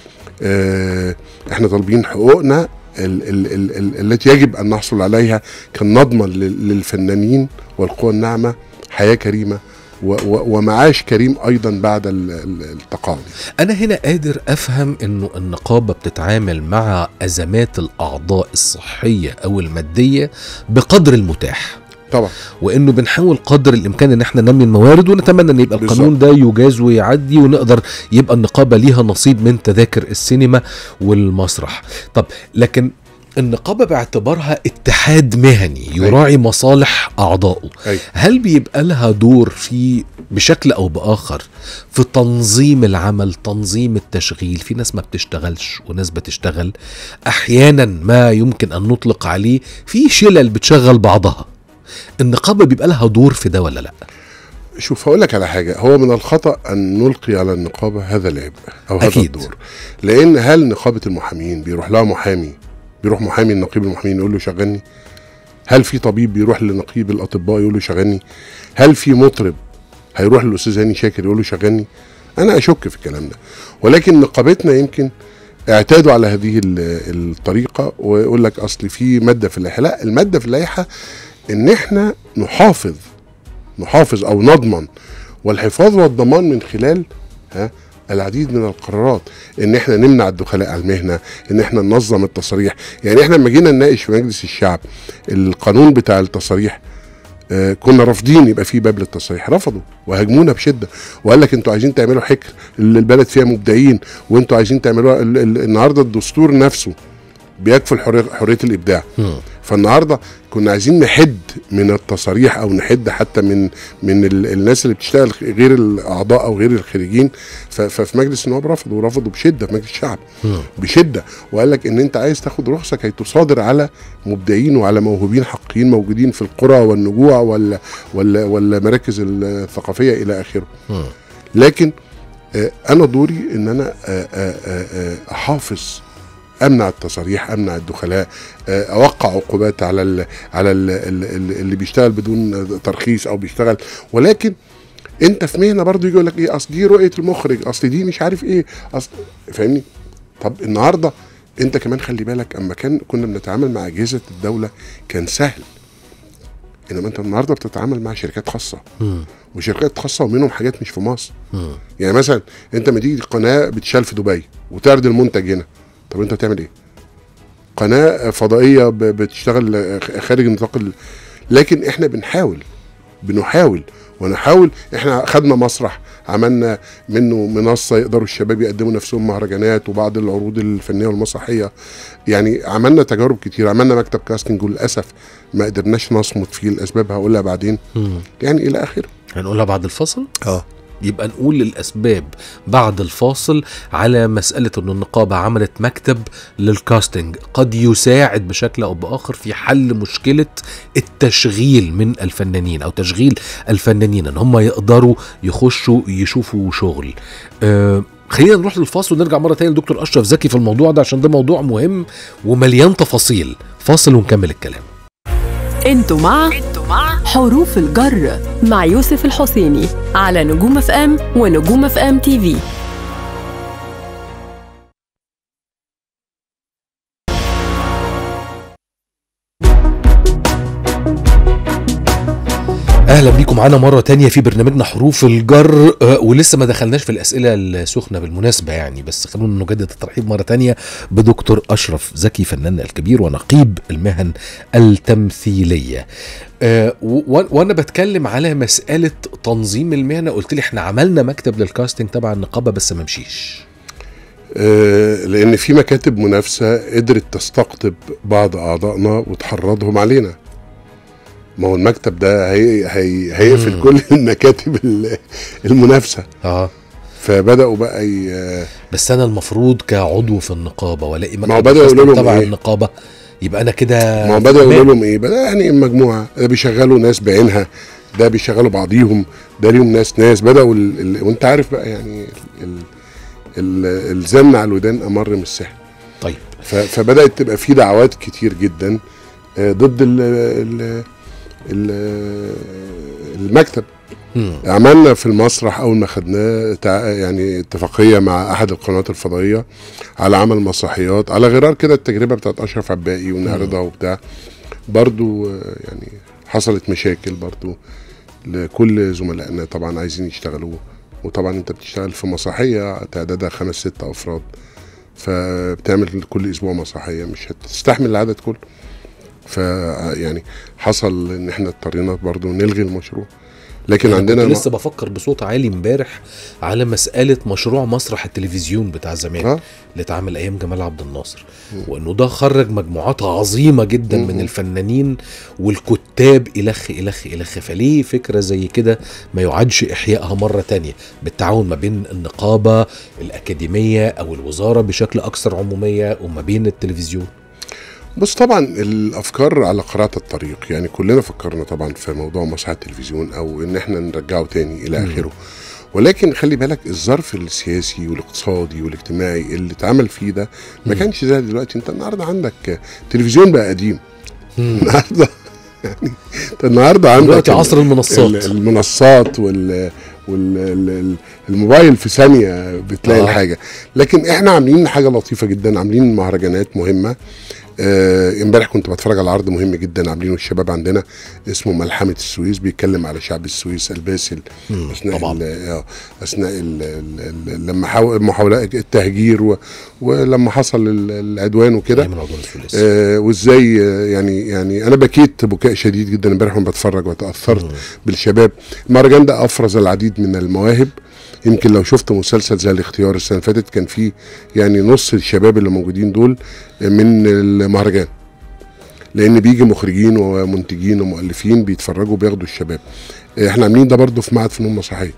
اه احنا طالبين حقوقنا ال ال ال ال التي يجب ان نحصل عليها كان نضمن لل- للفنانين والقوى الناعمه حياه كريمه و و ومعاش كريم ايضا بعد ال- ال- التقاعد
أنا هنا قادر أفهم إنه النقابة بتتعامل مع أزمات الأعضاء الصحية أو المادية بقدر المتاح
طبعا
وانه بنحاول قدر الامكان ان احنا ننمي الموارد ونتمنى ان يبقى القانون ده يجاز ويعدي ونقدر يبقى النقابه ليها نصيب من تذاكر السينما والمسرح طب لكن النقابه باعتبارها اتحاد مهني يراعي مصالح اعضائه
أيوة.
هل بيبقى لها دور في بشكل او باخر في تنظيم العمل تنظيم التشغيل في ناس ما بتشتغلش وناس بتشتغل احيانا ما يمكن ان نطلق عليه في شلل بتشغل بعضها النقابه بيبقى لها دور في ده ولا لا
شوف هقول لك على حاجه هو من الخطا ان نلقي على النقابه هذا العبء او هذا
أكيد.
الدور لان هل نقابه المحامين بيروح لها محامي بيروح محامي لنقيب المحامين يقول له شغلني هل في طبيب بيروح لنقيب الاطباء يقول له شغلني هل في مطرب هيروح للاستاذ هاني شاكر يقول له شغلني انا اشك في الكلام ده ولكن نقابتنا يمكن اعتادوا على هذه ال- الطريقه ويقول لك اصل في ماده في اللائحه لا الماده في اللائحه ان احنا نحافظ نحافظ او نضمن والحفاظ والضمان من خلال ها العديد من القرارات ان احنا نمنع الدخلاء على المهنه ان احنا ننظم التصاريح يعني احنا لما جينا نناقش في مجلس الشعب القانون بتاع التصاريح آه كنا رافضين يبقى في باب للتصريح رفضوا وهاجمونا بشده وقال لك انتوا عايزين تعملوا حكر اللي البلد فيها مبدعين وانتوا عايزين تعملوها ال- ال- النهارده الدستور نفسه بيكفل حريه حريه الابداع فالنهارده كنا عايزين نحد من التصاريح او نحد حتى من من ال- الناس اللي بتشتغل غير الاعضاء او غير الخريجين ف- ففي مجلس النواب رفضوا ورفضوا بشده في مجلس الشعب بشده وقال لك ان انت عايز تاخد رخصه كي تصادر على مبدعين وعلى موهوبين حقيقيين موجودين في القرى والنجوع ولا ولا ولا مراكز الثقافيه الى اخره لكن آه، انا دوري ان انا آه، آه، آه، آه، احافظ امنع التصاريح امنع الدخلاء آه، اوقع عقوبات على ال على ال اللي بيشتغل بدون ترخيص او بيشتغل ولكن انت في مهنه برضه يجي يقول لك ايه اصل دي رؤيه المخرج اصل دي مش عارف ايه اصل فاهمني طب النهارده انت كمان خلي بالك اما كان كنا بنتعامل مع اجهزه الدوله كان سهل انما انت النهارده بتتعامل مع شركات خاصه وشركات خاصه ومنهم حاجات مش في مصر يعني مثلا انت لما تيجي قناه بتشال في دبي وتعرض المنتج هنا طب انت بتعمل ايه قناه فضائيه ب- بتشتغل خارج نطاق ال... لكن احنا بنحاول بنحاول ونحاول احنا خدنا مسرح عملنا منه منصه يقدروا الشباب يقدموا نفسهم مهرجانات وبعض العروض الفنيه والمسرحيه يعني عملنا تجارب كتير عملنا مكتب كاستنج وللاسف ما قدرناش نصمد فيه الاسباب هقولها بعدين يعني الى اخره
هنقولها بعد الفصل
اه
يبقى نقول الاسباب بعد الفاصل على مساله ان النقابه عملت مكتب للكاستنج قد يساعد بشكل او باخر في حل مشكله التشغيل من الفنانين او تشغيل الفنانين ان هم يقدروا يخشوا يشوفوا شغل آه خلينا نروح للفاصل ونرجع مره تانية لدكتور اشرف زكي في الموضوع ده عشان ده موضوع مهم ومليان تفاصيل فاصل ونكمل الكلام
انتوا مع حروف الجر مع يوسف الحسيني على نجوم اف ام ونجوم اف ام تي في
اهلا بيكم معانا مره تانية في برنامجنا حروف الجر آه، ولسه ما دخلناش في الاسئله السخنه بالمناسبه يعني بس خلونا نجدد الترحيب مره تانية بدكتور اشرف زكي فنان الكبير ونقيب المهن التمثيليه آه، و- و- وانا بتكلم على مساله تنظيم المهنه قلت لي احنا عملنا مكتب للكاستنج تبع النقابه بس ما مشيش
آه، لان في مكاتب منافسه قدرت تستقطب بعض اعضائنا وتحرضهم علينا ما هو المكتب ده هي هي هيقفل
مم.
كل المكاتب ال- المنافسه
اه
فبداوا بقى ي-
بس انا المفروض كعضو في النقابه والاقي
ما هو
مكتب
بدأوا يقولوا
للكاستنج
لهم
تبع
إيه؟
النقابه يبقى انا كده
ما هو بدأوا
تمام.
يقولوا لهم ايه بدا يعني مجموعه ده بيشغلوا ناس بعينها ده بيشغلوا بعضيهم ده ليهم ناس ناس بداوا ال... ال... وانت عارف بقى يعني ال... ال... الزن على الودان امر من السحر
طيب
ف... فبدات تبقى في دعوات كتير جدا آه، ضد ال... ال... ال... المكتب
مم.
عملنا في المسرح اول ما خدناه تع- يعني اتفاقيه مع احد القنوات الفضائيه على عمل مسرحيات على غرار كده التجربه بتاعت اشرف عباقي ونعرضها وبتاع برضو آه، يعني حصلت مشاكل برضو لكل زملائنا طبعا عايزين يشتغلوا وطبعا انت بتشتغل في مسرحيه تعدادها خمس ست افراد فبتعمل كل اسبوع مسرحيه مش هتستحمل العدد كله ف يعني حصل ان احنا اضطرينا برضو نلغي المشروع لكن
أنا
عندنا
كنت لسه بفكر بصوت عالي امبارح على مسألة مشروع مسرح التلفزيون بتاع زمان
اه
اللي اتعمل أيام جمال عبد الناصر وإنه ده خرج مجموعات عظيمة جدا من
مم.
الفنانين والكتاب إلخ إلخ إلخ فليه فكرة زي كده ما يعادش إحيائها مرة تانية بالتعاون ما بين النقابة الأكاديمية أو الوزارة بشكل أكثر عمومية وما بين التلفزيون
بص طبعا الافكار على قراءه الطريق يعني كلنا فكرنا طبعا في موضوع مسرح التلفزيون او ان احنا نرجعه تاني الى
مم.
اخره ولكن خلي بالك الظرف السياسي والاقتصادي والاجتماعي اللي اتعمل فيه ده ما
مم.
كانش زي دلوقتي انت النهارده عندك تلفزيون بقى قديم النهارده يعني انت النهارده عندك
دلوقتي
ال-
عصر المنصات
ال- المنصات وال والموبايل في ثانيه بتلاقي
آه.
آه. الحاجه لكن احنا عاملين حاجه لطيفه جدا عاملين مهرجانات مهمه آه، امبارح كنت بتفرج على عرض مهم جدا عاملينه الشباب عندنا اسمه ملحمه السويس بيتكلم على شعب السويس الباسل
مم،
اثناء
طبعا
ال- آه، اثناء ال ال ال لما حاول محاولات التهجير و ولما حصل ال- العدوان وكده
أيام العدوان الثلاثي
آه وازاي آه، يعني يعني انا بكيت بكاء شديد جدا امبارح وانا بتفرج وتاثرت
مم.
بالشباب المهرجان ده افرز العديد من المواهب يمكن لو شفت مسلسل زي الاختيار السنه اللي فاتت كان فيه يعني نص الشباب اللي موجودين دول من المهرجان لان بيجي مخرجين ومنتجين ومؤلفين بيتفرجوا بياخدوا الشباب احنا عاملين ده برضه في معهد فنون مسرحيه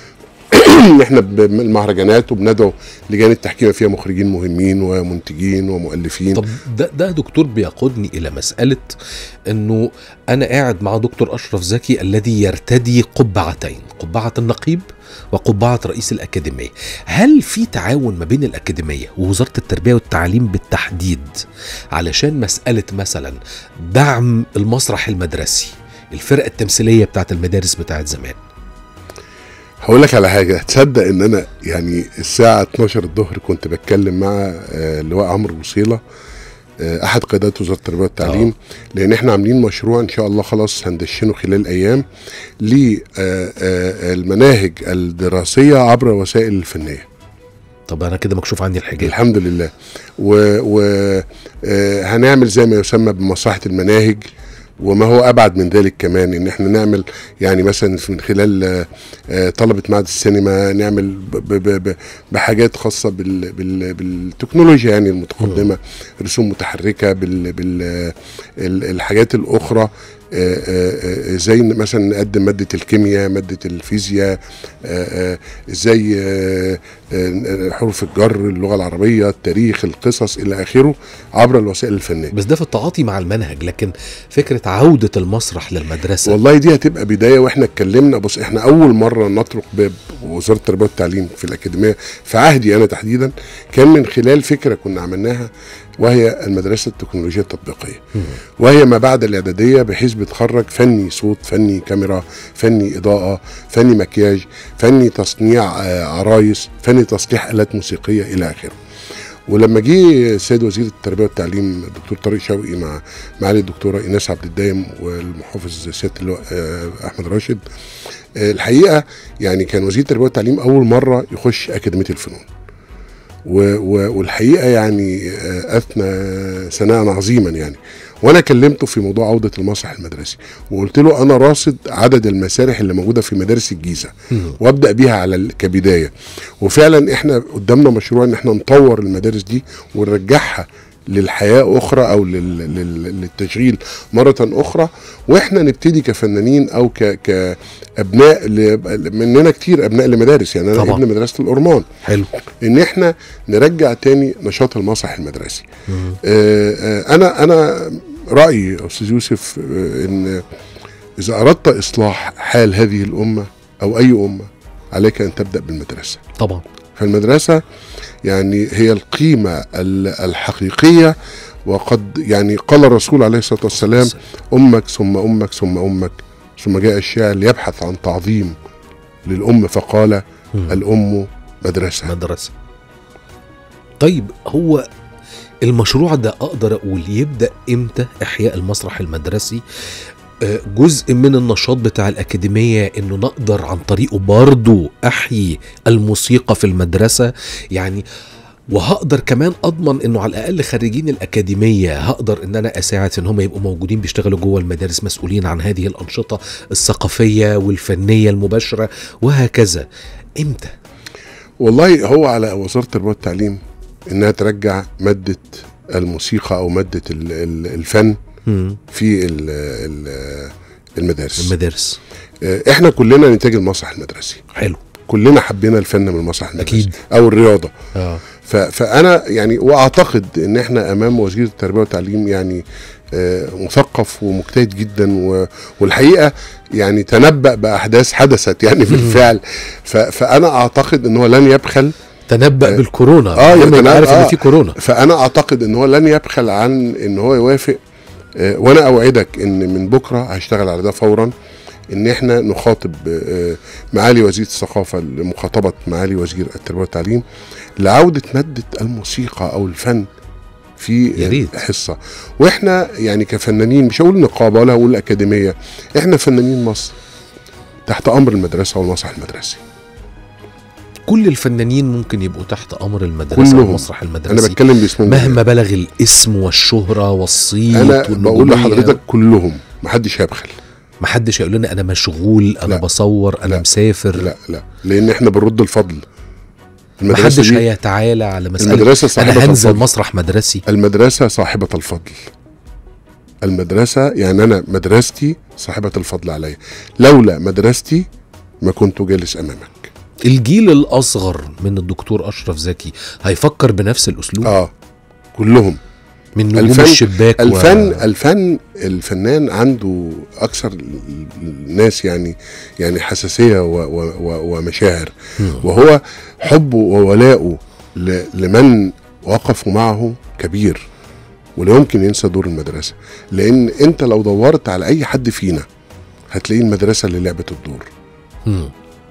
ان احنا بالمهرجانات وبندعو لجان التحكيم فيها مخرجين مهمين ومنتجين ومؤلفين
طب ده ده دكتور بيقودني الى مساله انه انا قاعد مع دكتور اشرف زكي الذي يرتدي قبعتين قبعه النقيب وقبعه رئيس الاكاديميه هل في تعاون ما بين الاكاديميه ووزاره التربيه والتعليم بالتحديد علشان مساله مثلا دعم المسرح المدرسي الفرقه التمثيليه بتاعت المدارس بتاعت زمان
هقول لك على حاجه تصدق ان انا يعني الساعه 12 الظهر كنت بتكلم مع آه، اللواء عمرو بوصيله آه، احد قيادات وزاره التربيه والتعليم لان احنا عاملين مشروع ان شاء الله خلاص هندشنه خلال ايام للمناهج الدراسيه عبر وسائل الفنيه
طب انا كده مكشوف عني الحجاب
الحمد لله و, و آه، هنعمل زي ما يسمى بمصلحه المناهج وما هو ابعد من ذلك كمان ان احنا نعمل يعني مثلا من خلال آه، آه، طلبه معهد السينما نعمل ب- ب- ب- بحاجات خاصه بال بال بالتكنولوجيا يعني المتقدمه رسوم متحركه بال بال ال- الحاجات الاخرى آه، آه، آه، ازاي ن- مثلا نقدم ماده الكيمياء ماده الفيزياء آه، آه، ازاي آه، آه، حروف الجر اللغه العربيه التاريخ القصص الى اخره عبر الوسائل الفنيه
بس ده في التعاطي مع المنهج لكن فكره عوده المسرح للمدرسه
والله دي هتبقى بدايه واحنا اتكلمنا بص احنا اول مره نطرق باب وزاره التربيه والتعليم في الاكاديميه في عهدي انا تحديدا كان من خلال فكره كنا عملناها وهي المدرسه التكنولوجيه التطبيقيه وهي ما بعد الاعداديه بحيث بتخرج فني صوت فني كاميرا فني اضاءه فني مكياج فني تصنيع آه، عرايس فني تصليح الات موسيقيه الى اخره ولما جه السيد وزير التربيه والتعليم الدكتور طارق شوقي مع معالي الدكتوره ايناس عبد الدايم والمحافظ سياده اللواء آه، احمد راشد آه، الحقيقه يعني كان وزير التربيه والتعليم اول مره يخش اكاديميه الفنون و- و- والحقيقه يعني آه، اثنى ثناء عظيما يعني وانا كلمته في موضوع عوده المسرح المدرسي وقلت له انا راصد عدد المسارح اللي موجوده في مدارس الجيزه وابدا بيها على ال- كبدايه وفعلا احنا قدامنا مشروع ان احنا نطور المدارس دي ونرجعها للحياه اخرى او لل- لل- للتشغيل مره اخرى واحنا نبتدي كفنانين او ك كابناء ل- مننا كتير ابناء لمدارس يعني انا
طبعا.
ابن مدرسه الأورمان
حلو
ان احنا نرجع تاني نشاط المسرح المدرسي آه آه انا انا رايي يا استاذ يوسف آه ان اذا اردت اصلاح حال هذه الامه او اي امه عليك ان تبدا بالمدرسه
طبعا
فالمدرسه يعني هي القيمه ال- الحقيقيه وقد يعني قال الرسول عليه الصلاه والسلام امك ثم امك ثم امك ثم جاء الشاعر ليبحث عن تعظيم للام فقال الام مدرسه
مدرسه طيب هو المشروع ده اقدر اقول يبدا امتى احياء المسرح المدرسي آه، جزء من النشاط بتاع الأكاديمية إنه نقدر عن طريقه برضو أحيي الموسيقى في المدرسة يعني وهقدر كمان اضمن انه على الاقل خريجين الاكاديميه هقدر ان انا اساعد في ان هم يبقوا موجودين بيشتغلوا جوه المدارس مسؤولين عن هذه الانشطه الثقافيه والفنيه المباشره وهكذا امتى
والله هو على وزاره التربيه والتعليم انها ترجع ماده الموسيقى او ماده ال- ال- الفن
مم.
في ال- ال- المدارس
المدارس
آه، احنا كلنا نتاج المسرح المدرسي
حلو
كلنا حبينا الفن من المسرح المدرسي
أكيد.
او الرياضه
اه
ف- فانا يعني واعتقد ان احنا امام وزير التربيه والتعليم يعني آه، مثقف ومجتهد جدا و- والحقيقه يعني تنبأ باحداث حدثت يعني بالفعل ف- فانا اعتقد ان هو لن يبخل
تنبأ
آه.
بالكورونا
آه،
لما يبقى
يتنبأ-
عارف ان
آه.
في كورونا
فانا اعتقد ان هو لن يبخل عن ان هو يوافق آه، وانا اوعدك ان من بكره هشتغل على ده فورا ان احنا نخاطب آه، معالي وزير الثقافه لمخاطبه معالي وزير التربيه والتعليم لعوده ماده الموسيقى او الفن في
يا ريت.
الحصه واحنا يعني كفنانين مش هقول نقابه ولا هقول اكاديميه احنا فنانين مصر تحت امر المدرسه والمسرح المدرسي
كل الفنانين ممكن يبقوا تحت امر المدرسه
كلهم.
والمسرح
انا
المدرسي
بتكلم باسمهم
مهما بلغ الاسم والشهره والصيت
انا بقول
والنجومية.
لحضرتك كلهم محدش هيبخل
محدش هيقول لنا انا مشغول انا
لا.
بصور انا
لا.
مسافر
لا لا لان احنا بنرد الفضل
محدش
دي-
هيتعالى على مساله
المدرسه صاحبه
انا هنزل
الفضل
مسرح مدرسي
المدرسه صاحبه الفضل المدرسه يعني انا مدرستي صاحبه الفضل عليا لولا مدرستي ما كنت جالس امامك
الجيل الاصغر من الدكتور اشرف زكي هيفكر بنفس الاسلوب
اه كلهم
من نجوم
الفن-
الشباك
الفن
و...
الفن الفنان عنده اكثر الناس يعني يعني حساسيه و و و ومشاعر وهو حبه وولاؤه ل- لمن وقفوا معه كبير ولا يمكن ينسى دور المدرسه لان انت لو دورت على اي حد فينا هتلاقيه المدرسه اللي لعبت الدور
مم.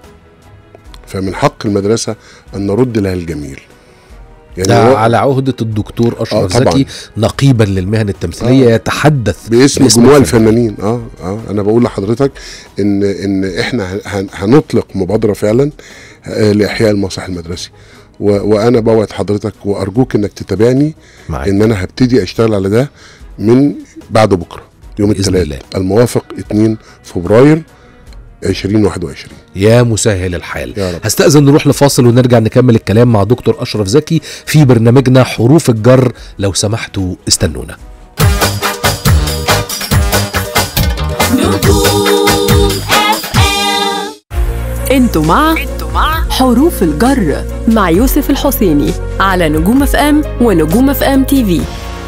فمن حق المدرسه ان نرد لها الجميل يعني
ده
هو
على عهدة الدكتور أشرف
آه، طبعاً.
زكي نقيبا للمهن التمثيلية
آه.
يتحدث
باسم
باسم
جموع
الفن.
الفنانين اه اه انا بقول لحضرتك ان ان احنا هن- هنطلق مبادره فعلا آه، لاحياء المسرح المدرسي و... وانا بوعد حضرتك وارجوك انك تتابعني
معاك
ان انا هبتدي اشتغل على ده من بعد بكره يوم
بإذن
الثلاث
الله.
الموافق 2 فبراير 2021
يا مسهل الحال
يا رب.
هستأذن نروح لفاصل ونرجع نكمل الكلام مع دكتور أشرف زكي في برنامجنا حروف الجر لو سمحتوا استنونا
نجوم FM
انتوا مع حروف الجر مع يوسف الحسيني على نجوم اف ام ونجوم اف ام تي في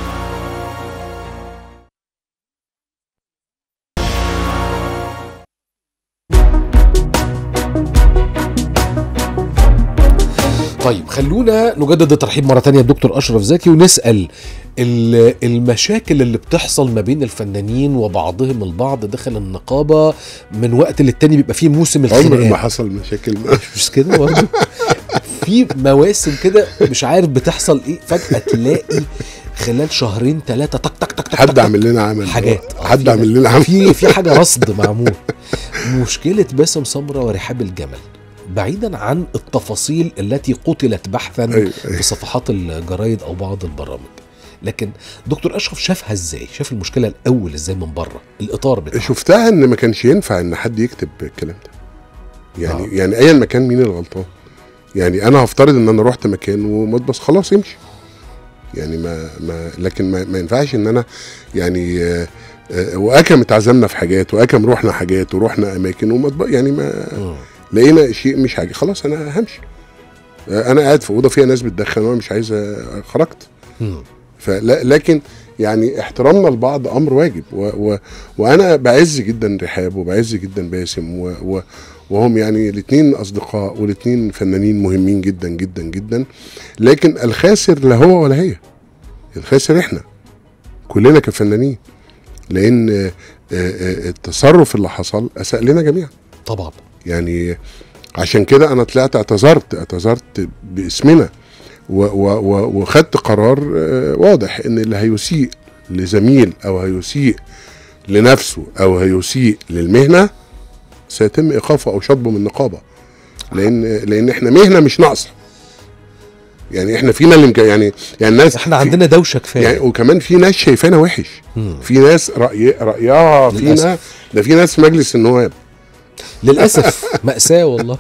طيب خلونا نجدد الترحيب مرة تانية بدكتور أشرف زكي ونسأل ال- المشاكل اللي بتحصل ما بين الفنانين وبعضهم البعض داخل النقابة من وقت للتاني بيبقى فيه موسم
عمر ما
الخناقات
حصل مشاكل معاه
مش كده برضه في مواسم كده مش عارف بتحصل ايه فجأة تلاقي خلال شهرين ثلاثة تك تك تك تك
حد
تك
عامل لنا عمل
حاجات آه،
حد
في-
عامل لنا عمل
في في حاجه رصد معمول مشكله باسم سمره ورحاب الجمل بعيدا عن التفاصيل التي قتلت بحثا
أيوة، أيوة.
في صفحات الجرايد او بعض البرامج لكن دكتور اشرف شافها ازاي شاف المشكله الاول ازاي من بره الاطار بتاعها
شفتها ان ما كانش ينفع ان حد يكتب الكلام ده يعني
آه.
آه. يعني ايا ما كان مين الغلطان يعني انا هفترض ان انا رحت مكان ومطبس خلاص يمشي يعني ما ما لكن ما, ما ينفعش ان انا يعني آه، آه، واكم اتعزمنا في حاجات واكم رحنا حاجات ورحنا اماكن ومطبخ يعني ما
مم.
لقينا شيء مش حاجه خلاص انا همشي آه، انا قاعد في اوضه فيها ناس بتدخن وانا مش عايز آه، خرجت
مم.
فلا لكن يعني احترامنا لبعض امر واجب و و وانا بعز جدا رحاب وبعز جدا باسم و و وهم يعني الاثنين اصدقاء والاثنين فنانين مهمين جدا جدا جدا لكن الخاسر لا هو ولا هي الخاسر احنا كلنا كفنانين لان آه، آه، التصرف اللي حصل اساء لنا جميعا
طبعا
يعني عشان كده انا طلعت اعتذرت اعتذرت باسمنا و- و- و- وخدت قرار آه، واضح ان اللي هيسيء لزميل او هيسيء لنفسه او هيسيء للمهنه سيتم ايقافه او شطبه من النقابه لان لان احنا مهنه مش ناقصه يعني احنا فينا اللي مك- يعني يعني الناس
احنا
في-
عندنا دوشه كفايه
يعني وكمان في ناس شايفانا وحش
مم.
في ناس رأي رايها فينا
للأسف.
ده في ناس في مجلس النواب
للاسف ماساه والله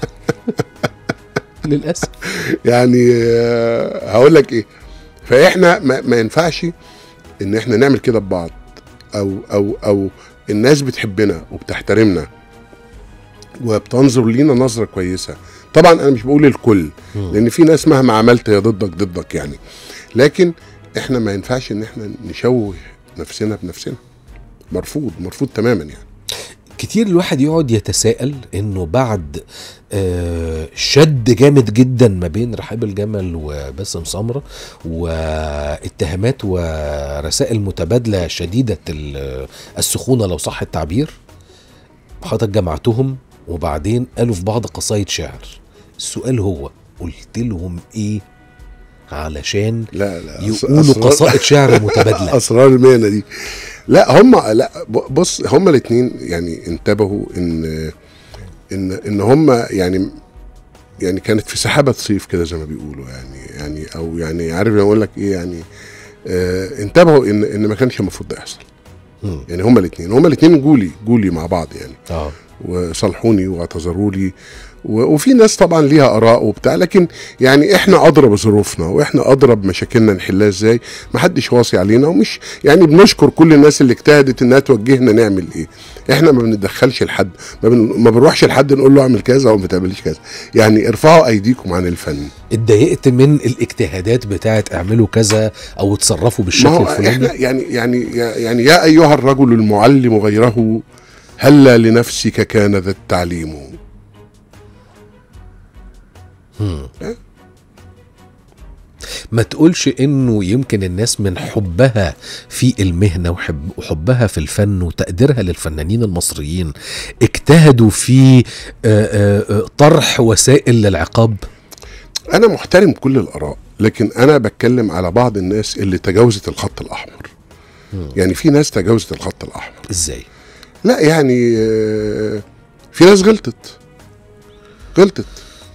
للاسف
يعني آه، هقول لك ايه فاحنا ما, ما ينفعش ان احنا نعمل كده ببعض او او او الناس بتحبنا وبتحترمنا وبتنظر لينا نظره كويسه طبعا انا مش بقول الكل لان في ناس مهما عملت هي ضدك ضدك يعني لكن احنا ما ينفعش ان احنا نشوه نفسنا بنفسنا مرفوض مرفوض تماما يعني
كتير الواحد يقعد يتساءل انه بعد آه، شد جامد جدا ما بين رحاب الجمل وباسم سمره واتهامات ورسائل متبادله شديده ال- السخونه لو صح التعبير حضرتك جمعتهم وبعدين قالوا في بعض قصايد شعر السؤال هو قلت لهم ايه علشان
لا لا أس-
يقولوا
أسرار-
قصائد شعر متبادله
اسرار المهنه دي لا هم لا ب- بص هم الاثنين يعني انتبهوا ان ان ان هم يعني يعني كانت في سحابه صيف كده زي ما بيقولوا يعني يعني او يعني عارف انا اقول لك ايه يعني آه انتبهوا ان ان ما كانش المفروض ده يحصل
مم.
يعني هم الاثنين هم الاثنين جولي جولي مع بعض يعني
اه
وصالحوني واعتذروا لي و- وفي ناس طبعا ليها اراء وبتاع لكن يعني احنا ادرى بظروفنا واحنا ادرى بمشاكلنا نحلها ازاي محدش واصي علينا ومش يعني بنشكر كل الناس اللي اجتهدت انها توجهنا نعمل ايه احنا ما بنتدخلش لحد ما, بن... ما بنروحش لحد نقول له اعمل كذا او ما تعملش كذا يعني ارفعوا ايديكم عن الفن
اتضايقت من الاجتهادات بتاعت اعملوا كذا او اتصرفوا
ما
بالشكل
هو
الفلاني
احنا يعني يعني يعني يا ايها الرجل المعلم غيره هلا لنفسك كان ذا التعليم
ما تقولش انه يمكن الناس من حبها في المهنه وحب وحبها في الفن وتقديرها للفنانين المصريين اجتهدوا في آه، آه، آه، طرح وسائل للعقاب
انا محترم كل الاراء لكن انا بتكلم على بعض الناس اللي تجاوزت الخط الاحمر يعني في ناس تجاوزت الخط الاحمر
ازاي
لا يعني آه، في ناس غلطت غلطت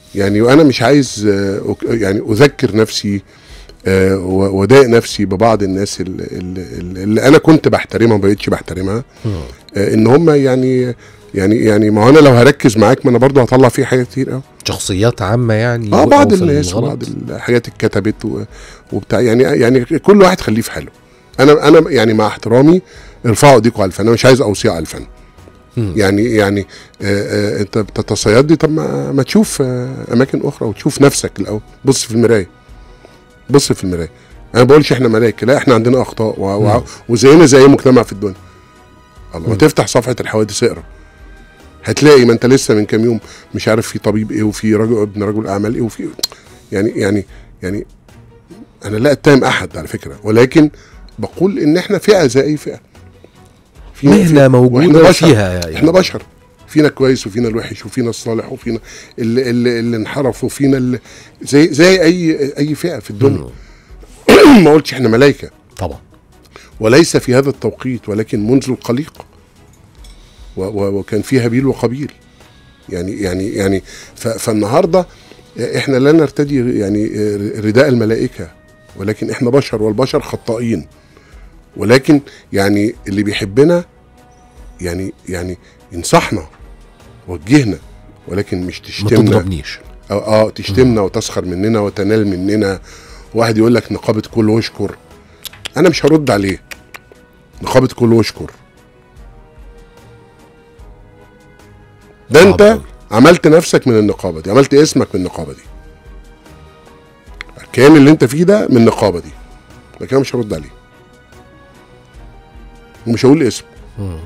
يعني وانا مش عايز آه، أك- يعني اذكر نفسي آه، و- وادائق نفسي ببعض الناس اللي, اللي, اللي انا كنت بحترمها ما بقتش بحترمها آه، ان هم يعني يعني يعني ما هو انا لو هركز معاك ما انا برضه هطلع فيه حاجات كتير قوي
شخصيات عامه يعني
اه بعض
وقعوا في
الناس
الغلط.
وبعض الحاجات اتكتبت و- وبتاع يعني يعني كل واحد خليه في حاله انا انا يعني مع احترامي ارفعوا ايديكم على الفن انا مش عايز اوصياء على الفن
مم.
يعني يعني آه آه انت بتتصيد دي طب ما, ما تشوف آه اماكن اخرى وتشوف نفسك الاول بص في المرايه بص في المرايه انا ما بقولش احنا ملائكه لا احنا عندنا اخطاء و... و...
مم.
وزينا زي اي مجتمع في الدنيا الله ما
مم.
تفتح صفحه الحوادث اقرا هتلاقي ما انت لسه من كام يوم مش عارف في طبيب ايه وفي رجل ابن رجل اعمال ايه وفي يعني يعني يعني انا لا اتهم احد على فكره ولكن بقول ان احنا فئه زي اي فئه في
مهنه
وإحنا
موجوده
بشر.
فيها يعني
احنا بشر فينا كويس وفينا الوحش وفينا الصالح وفينا اللي, اللي, اللي انحرف وفينا اللي زي زي اي اي فئه في الدنيا
مم.
ما قلتش احنا ملائكه
طبعا
وليس في هذا التوقيت ولكن منذ القليق و و وكان في هابيل وقابيل يعني يعني يعني ف فالنهارده احنا لا نرتدي يعني رداء الملائكه ولكن احنا بشر والبشر خطائين ولكن يعني اللي بيحبنا يعني يعني ينصحنا وجهنا ولكن مش
ما
تشتمنا
تضربنيش
أو اه تشتمنا وتسخر مننا وتنال مننا واحد يقول لك نقابه كل واشكر انا مش هرد عليه نقابه كل واشكر ده
صعب
انت
أوي.
عملت نفسك من النقابه دي عملت اسمك من النقابه دي الكيان اللي انت فيه ده من النقابه دي لكن انا مش هرد عليه ومش هقول اسم
مم.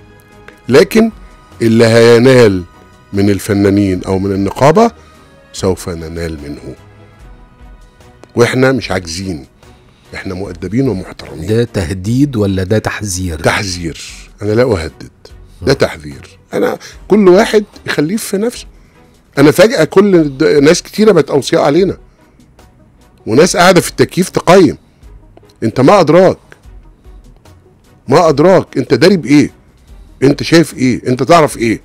لكن اللي هينال من الفنانين او من النقابه سوف ننال منه واحنا مش عاجزين احنا مؤدبين ومحترمين
ده تهديد ولا ده تحذير
تحذير انا لا اهدد ده تحذير انا كل واحد يخليه في نفسه انا فجاه كل الد- ناس كتيره بقت اوصياء علينا وناس قاعده في التكييف تقيم انت ما ادراك ما ادراك انت داري بايه انت شايف ايه انت تعرف ايه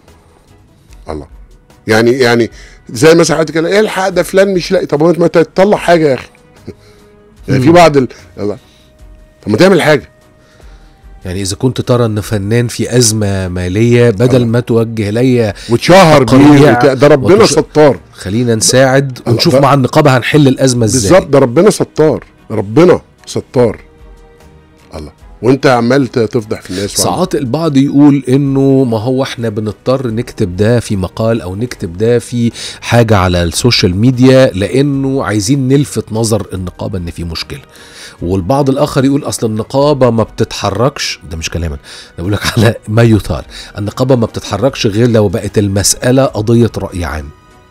الله يعني يعني زي مثلا حد كده الحق ده فلان مش لاقي طب هو انت ما تطلع حاجه يا اخي يعني في بعض ال... الله. طب ما تعمل حاجه
يعني اذا كنت ترى ان فنان في ازمه ماليه بدل
الله.
ما توجه لي
وتشهر بيه
تقريع
وت- ده ربنا
وتش-
ستار
خلينا نساعد
الله،
ونشوف
ده-
مع النقابه هنحل الازمه ازاي
بالظبط ده ربنا ستار ربنا ستار الله وانت عمال ت- تفضح في الناس وعمال-
ساعات البعض يقول انه ما هو احنا بنضطر نكتب ده في مقال او نكتب ده في حاجه على السوشيال ميديا لانه عايزين نلفت نظر النقابه ان في مشكله والبعض الاخر يقول اصل النقابه ما بتتحركش ده مش كلاما انا بقول لك على ما يثار النقابه ما بتتحركش غير لو بقت المساله قضيه راي عام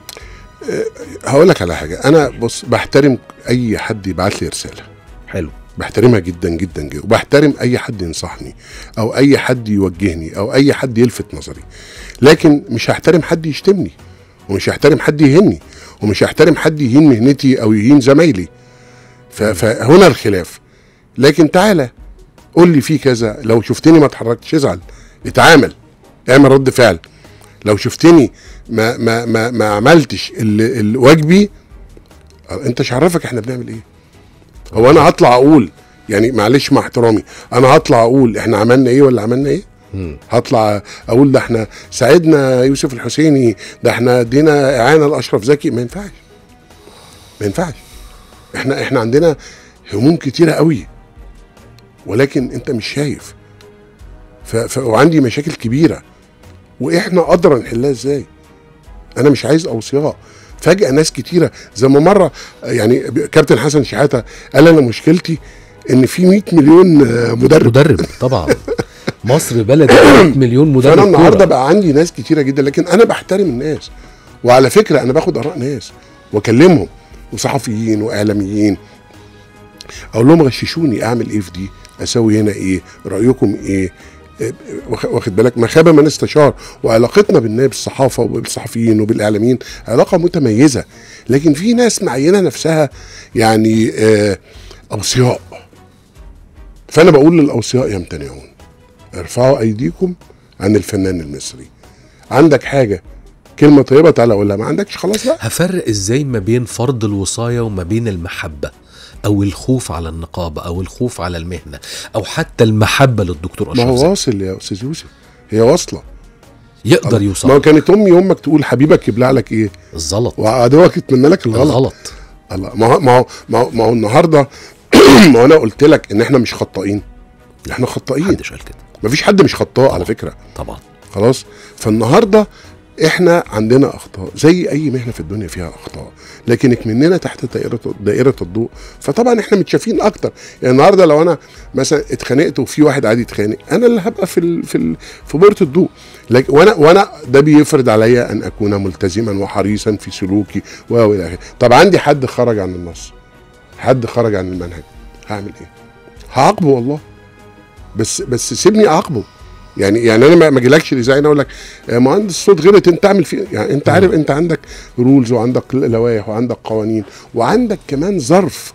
هقول لك على حاجه انا بص بحترم اي حد يبعت لي رساله
حلو
بحترمها جدا جدا جدا وبحترم اي حد ينصحني او اي حد يوجهني او اي حد يلفت نظري لكن مش هحترم حد يشتمني ومش هحترم حد يهني ومش هحترم حد يهين مهنتي او يهين زمايلي ف- فهنا الخلاف لكن تعالى قول لي في كذا لو شفتني ما اتحركتش ازعل اتعامل اعمل رد فعل لو شفتني ما ما ما, ما عملتش اللي اللي واجبي أه، انت مش عرفك احنا بنعمل ايه هو انا هطلع اقول يعني معلش مع احترامي انا هطلع اقول احنا عملنا ايه ولا عملنا ايه
مم.
هطلع اقول ده احنا ساعدنا يوسف الحسيني ده احنا ادينا اعانه لاشرف زكي ما ينفعش ما ينفعش احنا احنا عندنا هموم كتيره قوي ولكن انت مش شايف ف... ف... وعندي مشاكل كبيره واحنا ادرى نحلها ازاي انا مش عايز اوصياء فجاه ناس كتيره زي ما مره يعني كابتن حسن شحاته قال انا مشكلتي ان في 100 مليون آه، مدرب
مدرب طبعا مصر بلد 100 مليون مدرب
فانا النهارده
كورة.
بقى عندي ناس كتيره جدا لكن انا بحترم الناس وعلى فكره انا باخد اراء ناس واكلمهم وصحفيين واعلاميين اقول لهم غششوني اعمل ايه في دي اسوي هنا ايه رايكم ايه إيه، واخ- واخد بالك ما خاب من استشار وعلاقتنا بالناس بالصحافه وبالصحفيين وبالاعلاميين علاقه متميزه لكن في ناس معينه نفسها يعني آه اوصياء فانا بقول للاوصياء يمتنعون ارفعوا ايديكم عن الفنان المصري عندك حاجه كلمه طيبه تعالى اقولها ما عندكش خلاص بقى
هفرق ازاي ما بين فرض الوصايه وما بين المحبه او الخوف على النقابه او الخوف على المهنه او حتى المحبه للدكتور
ما
اشرف
هو
زكي
واصل يا استاذ يوسف هي واصله
يقدر
ما هو
يوصل
كانت امي وامك تقول حبيبك يبلع لك ايه
الزلط
وعدوك يتمنى لك الغلط
الغلط
الله ما هو ما هو ما هو, ما هو النهارده ما هو انا قلت لك ان احنا مش خطائين احنا خطائين
محدش قال كده
مفيش حد مش خطاء على فكره
طبعا
خلاص فالنهارده احنا عندنا اخطاء زي اي مهنه في الدنيا فيها اخطاء لكن اكمننا تحت دائره دائره الضوء فطبعا احنا متشافين اكتر يعني النهارده لو انا مثلا اتخانقت وفي واحد عادي يتخانق انا اللي هبقى في ال في ال في بؤره الضوء لكن وانا وانا ده بيفرض عليا ان اكون ملتزما وحريصا في سلوكي و الى اخره طب عندي حد خرج عن النص حد خرج عن المنهج هعمل ايه هعاقبه والله بس بس سيبني اعاقبه يعني يعني انا ما- ما اجيلكش الاذاعه هنا اقول لك يا مهندس الصوت غلط انت اعمل فيه يعني انت عارف انت عندك رولز وعندك لوائح وعندك قوانين وعندك كمان ظرف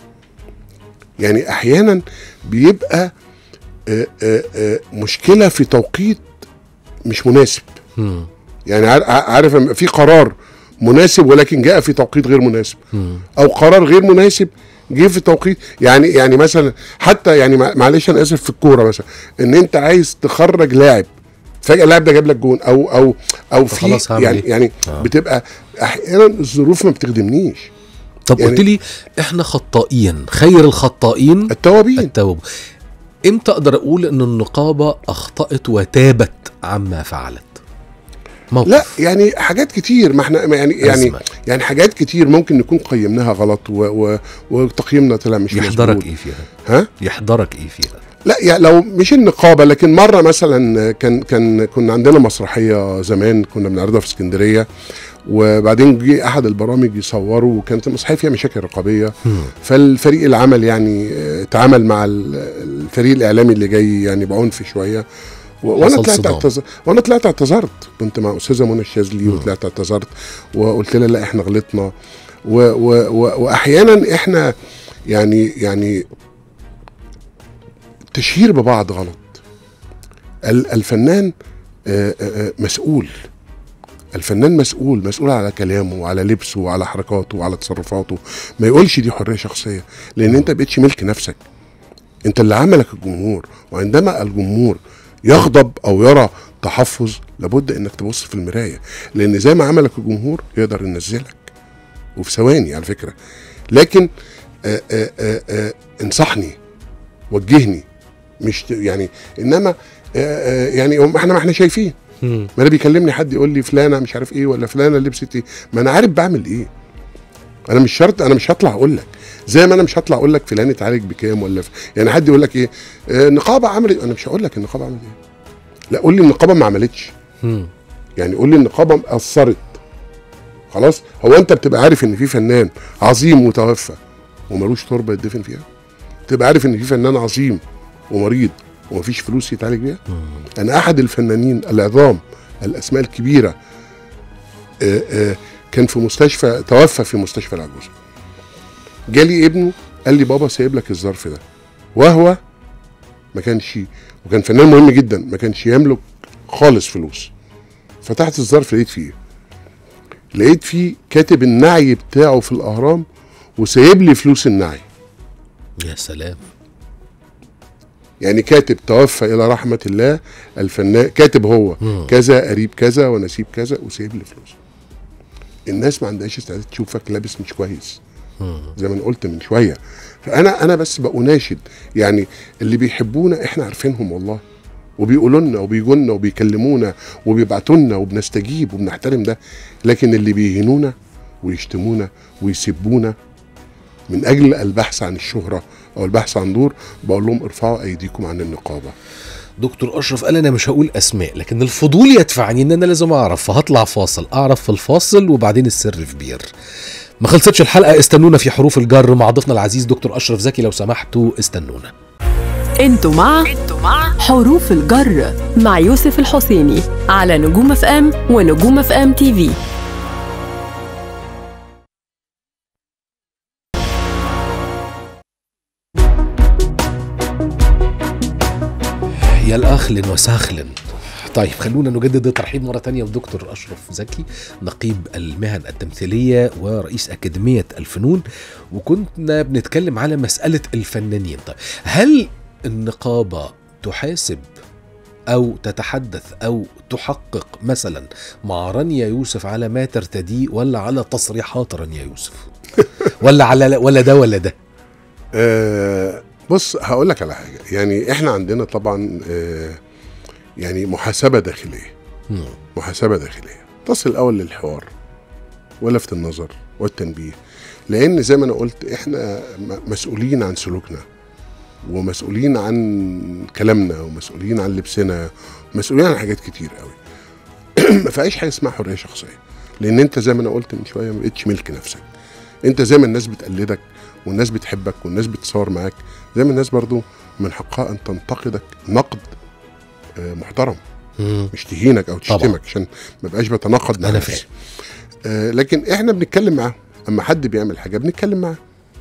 يعني احيانا بيبقى آه، آه، آه، مشكله في توقيت مش مناسب
مم.
يعني عار- عارف لما في قرار مناسب ولكن جاء في توقيت غير مناسب
مم.
او قرار غير مناسب جه في توقيت يعني يعني مثلا حتى يعني مع- معلش انا اسف في الكوره مثلا ان انت عايز تخرج لاعب فجاه اللاعب ده جاب لك جون او او او في
فخلاص هعمل
يعني
إيه؟
يعني
آه.
بتبقى احيانا الظروف ما بتخدمنيش
طب
يعني-
قلت لي احنا خطائين خير الخطائين
التوابين
التوب امتى اقدر اقول ان النقابه اخطات وتابت عما فعلت موقف
لا يعني حاجات كتير ما احنا يعني يعني
أزمة.
يعني حاجات كتير ممكن نكون قيمناها غلط و و وتقييمنا طلع مش
يحضرك
مظبوط.
ايه فيها
ها
يحضرك ايه فيها
لا يعني لو مش النقابه لكن مره مثلا كان كان كنا عندنا مسرحيه زمان كنا بنعرضها في اسكندريه وبعدين جه احد البرامج يصوروا وكانت المسرحيه فيها مشاكل رقابيه فالفريق العمل يعني آه، تعامل مع ال- الفريق الاعلامي اللي جاي يعني بعنف شويه و- وانا
حصل
طلعت
صدام.
اعتذر وانا طلعت اعتذرت كنت مع استاذه منى الشاذلي وطلعت اعتذرت وقلت لها لا احنا غلطنا و و و واحيانا احنا يعني يعني تشهير ببعض غلط ال- الفنان آه، آه، آه، مسؤول الفنان مسؤول مسؤول على كلامه وعلى لبسه وعلى حركاته وعلى تصرفاته ما يقولش دي حريه شخصيه لان انت بقتش ملك نفسك انت اللي عملك الجمهور وعندما الجمهور يغضب او يرى تحفظ لابد انك تبص في المرايه لان زي ما عملك الجمهور يقدر ينزلك وفي ثواني على فكره لكن آآ آآ آآ انصحني وجهني مش ت- يعني انما آآ آآ يعني هم- احنا ما احنا شايفين ما انا بيكلمني حد يقول لي فلانه مش عارف ايه ولا فلانه لبست ايه ما انا عارف بعمل ايه انا مش شرط انا مش هطلع اقول لك زي ما انا مش هطلع اقول لك فلان اتعالج بكام ولا ف... يعني حد يقول لك ايه آه، النقابه عملت انا مش هقول لك النقابه عملت ايه لا قول لي النقابه ما عملتش
مم.
يعني قول لي النقابه اثرت خلاص هو انت بتبقى عارف ان في فنان عظيم متوفى وملوش تربه يدفن فيها تبقى عارف ان في فنان عظيم ومريض ومفيش فلوس يتعالج بيها انا احد الفنانين العظام الاسماء الكبيره آه، آه، كان في مستشفى توفى في مستشفى العجوز جالي ابنه قال لي بابا سايب لك الظرف ده وهو ما كانش وكان فنان مهم جدا ما كانش يملك خالص فلوس فتحت الظرف لقيت فيه إيه؟ لقيت فيه كاتب النعي بتاعه في الاهرام وسايب لي فلوس النعي
يا سلام
يعني كاتب توفى الى رحمه الله الفنان كاتب هو
مم.
كذا قريب كذا ونسيب كذا وسايب لي فلوس الناس ما عندهاش استعداد تشوفك لابس مش كويس زي ما انا قلت من شويه فانا انا بس بأناشد يعني اللي بيحبونا احنا عارفينهم والله وبيقولوا لنا وبيجوا لنا وبيكلمونا وبيبعتوا لنا وبنستجيب وبنحترم ده لكن اللي بيهنونا ويشتمونا ويسبونا من اجل البحث عن الشهره او البحث عن دور بقول لهم ارفعوا ايديكم عن النقابه
دكتور اشرف قال انا مش هقول اسماء لكن الفضول يدفعني ان انا لازم اعرف فهطلع فاصل اعرف في الفاصل وبعدين السر في بير ما خلصتش الحلقه استنونا في حروف الجر مع ضيفنا العزيز دكتور اشرف زكي لو سمحتوا استنونا
انتوا مع انتوا مع حروف الجر مع يوسف الحسيني على نجوم اف ام ونجوم اف ام تي في
يا الاخلن وساخلن طيب خلونا نجدد الترحيب مرة تانية بدكتور أشرف زكي نقيب المهن التمثيلية ورئيس أكاديمية الفنون وكنا بنتكلم على مسألة الفنانين طيب هل النقابة تحاسب أو تتحدث أو تحقق مثلا مع رانيا يوسف على ما ترتديه ولا على تصريحات رانيا يوسف ولا على ولا ده ولا ده
آه بص هقول لك على حاجه يعني احنا عندنا طبعا آه يعني محاسبه داخليه
مم.
محاسبه داخليه تصل الاول للحوار ولفت النظر والتنبيه لان زي ما انا قلت احنا م- مسؤولين عن سلوكنا ومسؤولين عن كلامنا ومسؤولين عن لبسنا مسؤولين عن حاجات كتير قوي ما فيهاش حاجه اسمها حريه شخصيه لان انت زي ما انا قلت من شويه ما بقتش ملك نفسك انت زي ما الناس بتقلدك والناس بتحبك والناس بتصور معاك زي ما الناس برضو من حقها ان تنتقدك نقد آه، محترم
مم.
مش تهينك او
طبعا.
تشتمك عشان ما بقاش بتناقض مع
أنا
نفسي
فاهم.
آه لكن احنا بنتكلم معاه اما حد بيعمل حاجه بنتكلم معاه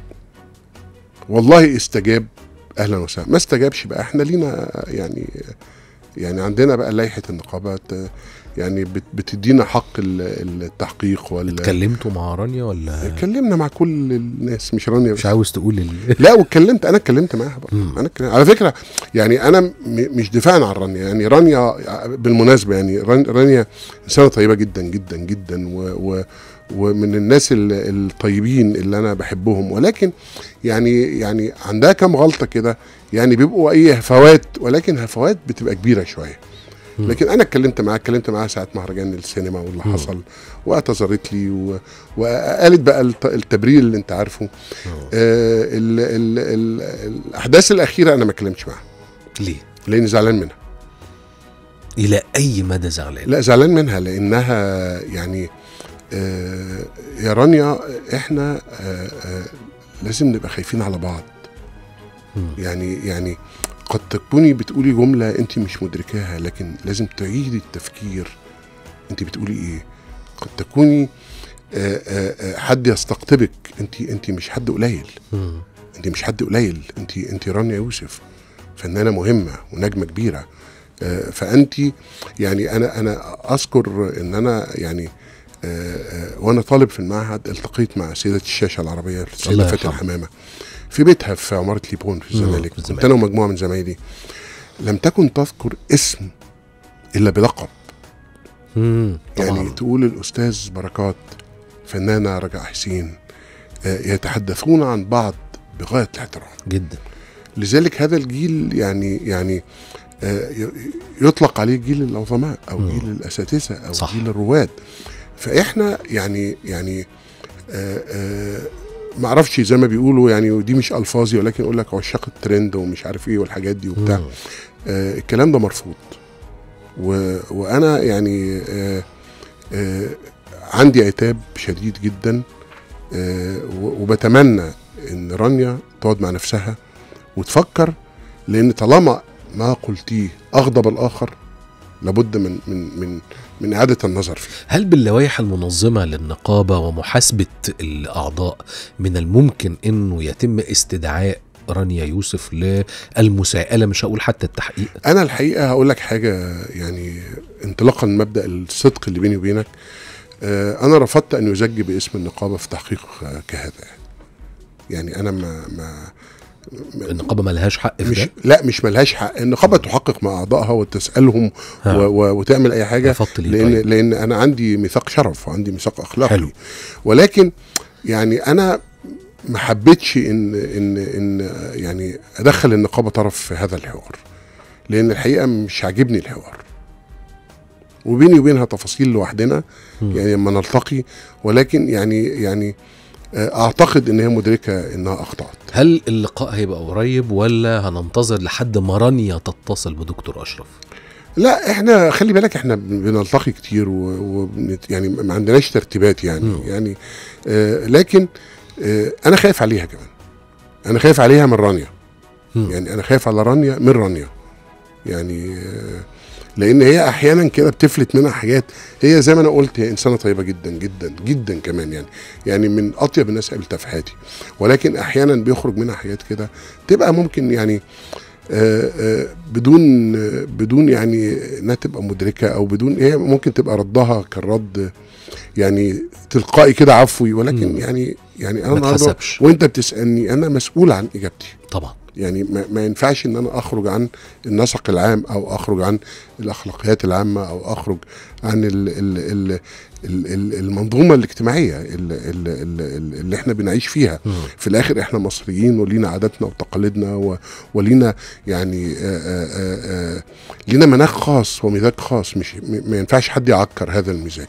والله استجاب اهلا وسهلا ما استجابش بقى احنا لينا يعني يعني عندنا بقى لائحه النقابات آه، يعني بت- بتدينا حق ال- التحقيق ولا
اتكلمتوا مع رانيا ولا
اتكلمنا مع كل الناس مش رانيا بس
مش عاوز تقول ال...
لا واتكلمت انا اتكلمت معاها برضه
مم.
انا اتكلمت على فكره يعني انا م- مش دفاعا عن رانيا يعني رانيا بالمناسبه يعني ران- رانيا انسانه طيبه جدا جدا جدا و, و ومن الناس ال- الطيبين اللي انا بحبهم ولكن يعني يعني عندها كام غلطه كده يعني بيبقوا اي هفوات ولكن هفوات بتبقى كبيره شويه
مم.
لكن انا اتكلمت معاها اتكلمت معاها ساعه مهرجان السينما واللي
مم.
حصل واعتذرت لي و... وقالت بقى الت- التبرير اللي انت عارفه
آه.
آه ال ال ال الاحداث الاخيره انا ما اتكلمتش معاها
ليه؟
لاني زعلان منها
الى اي مدى زعلان؟
لا زعلان منها لانها يعني آه يا رانيا احنا آه آه لازم نبقى خايفين على بعض
مم.
يعني يعني قد تكوني بتقولي جمله انت مش مدركاها لكن لازم تعيدي التفكير انت بتقولي ايه قد تكوني آه آه آه حد يستقطبك انت انت مش حد قليل
مم.
انت مش حد قليل انت انت رانيا يوسف فنانه مهمه ونجمه كبيره آه، فانت يعني انا انا اذكر ان انا يعني آه، آه، وانا طالب في المعهد التقيت مع سيده الشاشه العربيه السيده
الله
فاتن
يرحمها.
حمامه في بيتها في عماره ليبون في
مم،
الزمالك
في
كنت
الزمالك.
انا ومجموعه من زمايلي لم تكن تذكر اسم الا بلقب
مم.
يعني
طبعا
تقول الاستاذ بركات فنانه رجاء حسين آه، يتحدثون عن بعض بغايه الاحترام
جدا
لذلك هذا الجيل يعني يعني آه، ي- يطلق عليه جيل العظماء او
مم.
جيل الاساتذه او
صح.
جيل الرواد فاحنا يعني يعني آه، آه، ما اعرفش زي ما بيقولوا يعني ودي مش الفاظي ولكن يقول لك عشاق الترند ومش عارف ايه والحاجات دي وبتاع
مم.
آه الكلام ده مرفوض و وانا يعني آه آه عندي عتاب شديد جدا آه و- وبتمنى ان رانيا تقعد مع نفسها وتفكر لان طالما ما قلتيه اغضب الاخر لابد من من من من اعاده النظر فيه
هل باللوائح المنظمة للنقابة ومحاسبة الأعضاء من الممكن أنه يتم استدعاء رانيا يوسف للمساءلة مش هقول حتى التحقيق
انا الحقيقه هقول لك حاجه يعني انطلاقا من مبدا الصدق اللي بيني وبينك آه، انا رفضت ان يزج باسم النقابه في تحقيق آه، كهذا يعني انا ما ما ما-
النقابة ملهاش حق في
مش
ده
لا مش ملهاش حق النقابه تحقق مع اعضائها وتسالهم
ها.
و و وتعمل اي حاجه
رفضت ليه
لان
طيب؟
لان انا عندي ميثاق شرف وعندي ميثاق اخلاقي
حلو.
ولكن يعني انا ما حبيتش ان ان ان يعني ادخل النقابه طرف في هذا الحوار لان الحقيقه مش عاجبني الحوار وبيني وبينها تفاصيل لوحدنا
مم.
يعني لما نلتقي ولكن يعني يعني آه، اعتقد ان هي مدركه انها اخطات
هل اللقاء هيبقى قريب ولا هننتظر لحد ما رانيا تتصل بدكتور أشرف
لا احنا خلي بالك احنا بن- بنلتقي كتير و... و... يعني ما عندناش ترتيبات يعني
مم.
يعني آه لكن آه انا خايف عليها كمان انا خايف عليها من رانيا
مم.
يعني انا خايف على رانيا من رانيا يعني آه لان هي احيانا كده بتفلت منها حاجات هي زي ما انا قلت هي انسانه طيبه جدا جدا جدا كمان يعني يعني من اطيب الناس قابلتها في حياتي ولكن احيانا بيخرج منها حاجات كده تبقى ممكن يعني آه، آه، بدون آه، بدون يعني انها تبقى مدركه او بدون هي ممكن تبقى ردها كان رد يعني تلقائي كده عفوي ولكن
مم.
يعني يعني انا
ما
النهارده
اتحسبش
وانت بتسالني انا مسؤول عن اجابتي
طبعا
يعني ما, ما ينفعش ان انا اخرج عن النسق العام او اخرج عن الاخلاقيات العامه او اخرج عن ال ال ال ال ال المنظومه الاجتماعيه ال ال ال اللي احنا بنعيش فيها
مم.
في الاخر احنا مصريين ولينا عاداتنا وتقاليدنا و- ولينا يعني آآ آآ آآ لينا مناخ خاص ومزاج خاص مش م- ما ينفعش حد يعكر هذا المزاج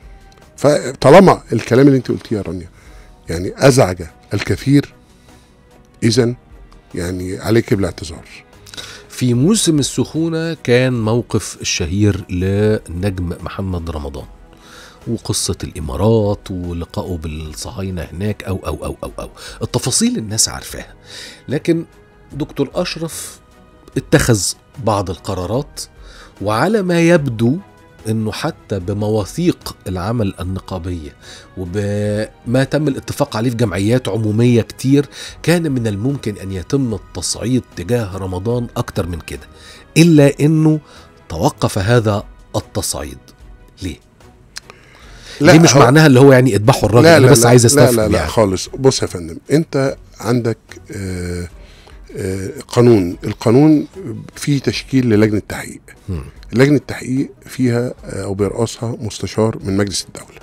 فطالما الكلام اللي انت قلتيه يا رانيا يعني ازعج الكثير اذا يعني عليك بالاعتذار
في موسم السخونة كان موقف الشهير لنجم محمد رمضان وقصة الإمارات ولقائه بالصهاينة هناك أو أو أو أو أو التفاصيل الناس عارفاها لكن دكتور أشرف اتخذ بعض القرارات وعلى ما يبدو انه حتى بمواثيق العمل النقابيه وبما تم الاتفاق عليه في جمعيات عموميه كتير كان من الممكن ان يتم التصعيد تجاه رمضان اكتر من كده الا انه توقف هذا التصعيد ليه؟ ليه مش
هو-
معناها اللي هو يعني اذبحوا الراجل انا بس عايز استفهم
لا لا لا
يعني.
خالص بص يا فندم انت عندك آه آه قانون القانون فيه تشكيل للجنه تحقيق
مم.
لجنه التحقيق فيها آه، او بيرأسها مستشار من مجلس الدوله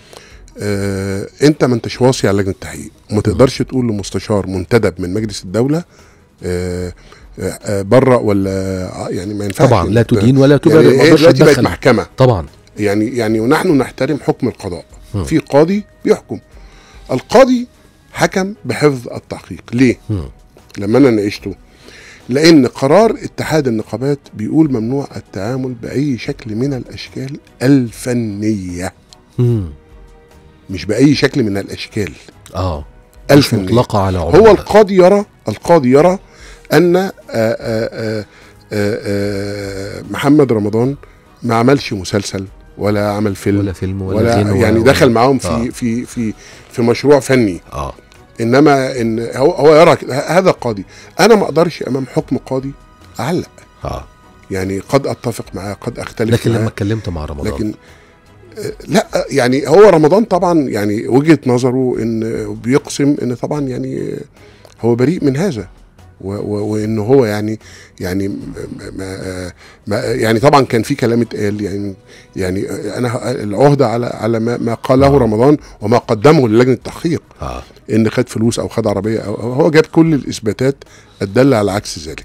آه انت ما انتش واصي على لجنه التحقيق وما تقدرش تقول لمستشار منتدب من مجلس الدوله آه آه بره ولا آه، يعني ما ينفعش
طبعا لا
إنت-
تدين ولا تبرر
يعني
ما
هي
اقدرش
دلوقتي بقت
اتدخل
محكمه
طبعا
يعني يعني ونحن نحترم حكم القضاء
مم.
في قاضي بيحكم القاضي حكم بحفظ التحقيق ليه
مم.
لما انا ناقشته لان قرار اتحاد النقابات بيقول ممنوع التعامل باي شكل من الاشكال الفنيه
مم.
مش باي شكل من الاشكال
اه مش
الفنيه
مطلقه على
هو
عموم
القاضي يرى القاضي يرى ان آآ آآ آآ آآ محمد رمضان ما عملش مسلسل ولا عمل فيلم
ولا فيلم ولا,
ولا
غنى
يعني
ولا
دخل معاهم في
آه.
في في في مشروع فني
اه
انما ان هو هو يرى كده، هذا قاضي انا ما اقدرش امام حكم قاضي اعلق
اه
يعني قد اتفق معاه قد اختلف
لكن
معاه
لما اتكلمت مع رمضان
لكن آه، لا يعني هو رمضان طبعا يعني وجهه نظره ان بيقسم ان طبعا يعني هو بريء من هذا و- و- وان هو يعني يعني م- ما ما يعني طبعا كان في كلام اتقال يعني يعني انا ه- العهده على على ما, ما قاله رمضان وما قدمه للجنه التحقيق
اه
ان خد فلوس او خد عربيه او أو هو جاب كل الاثباتات الداله على عكس ذلك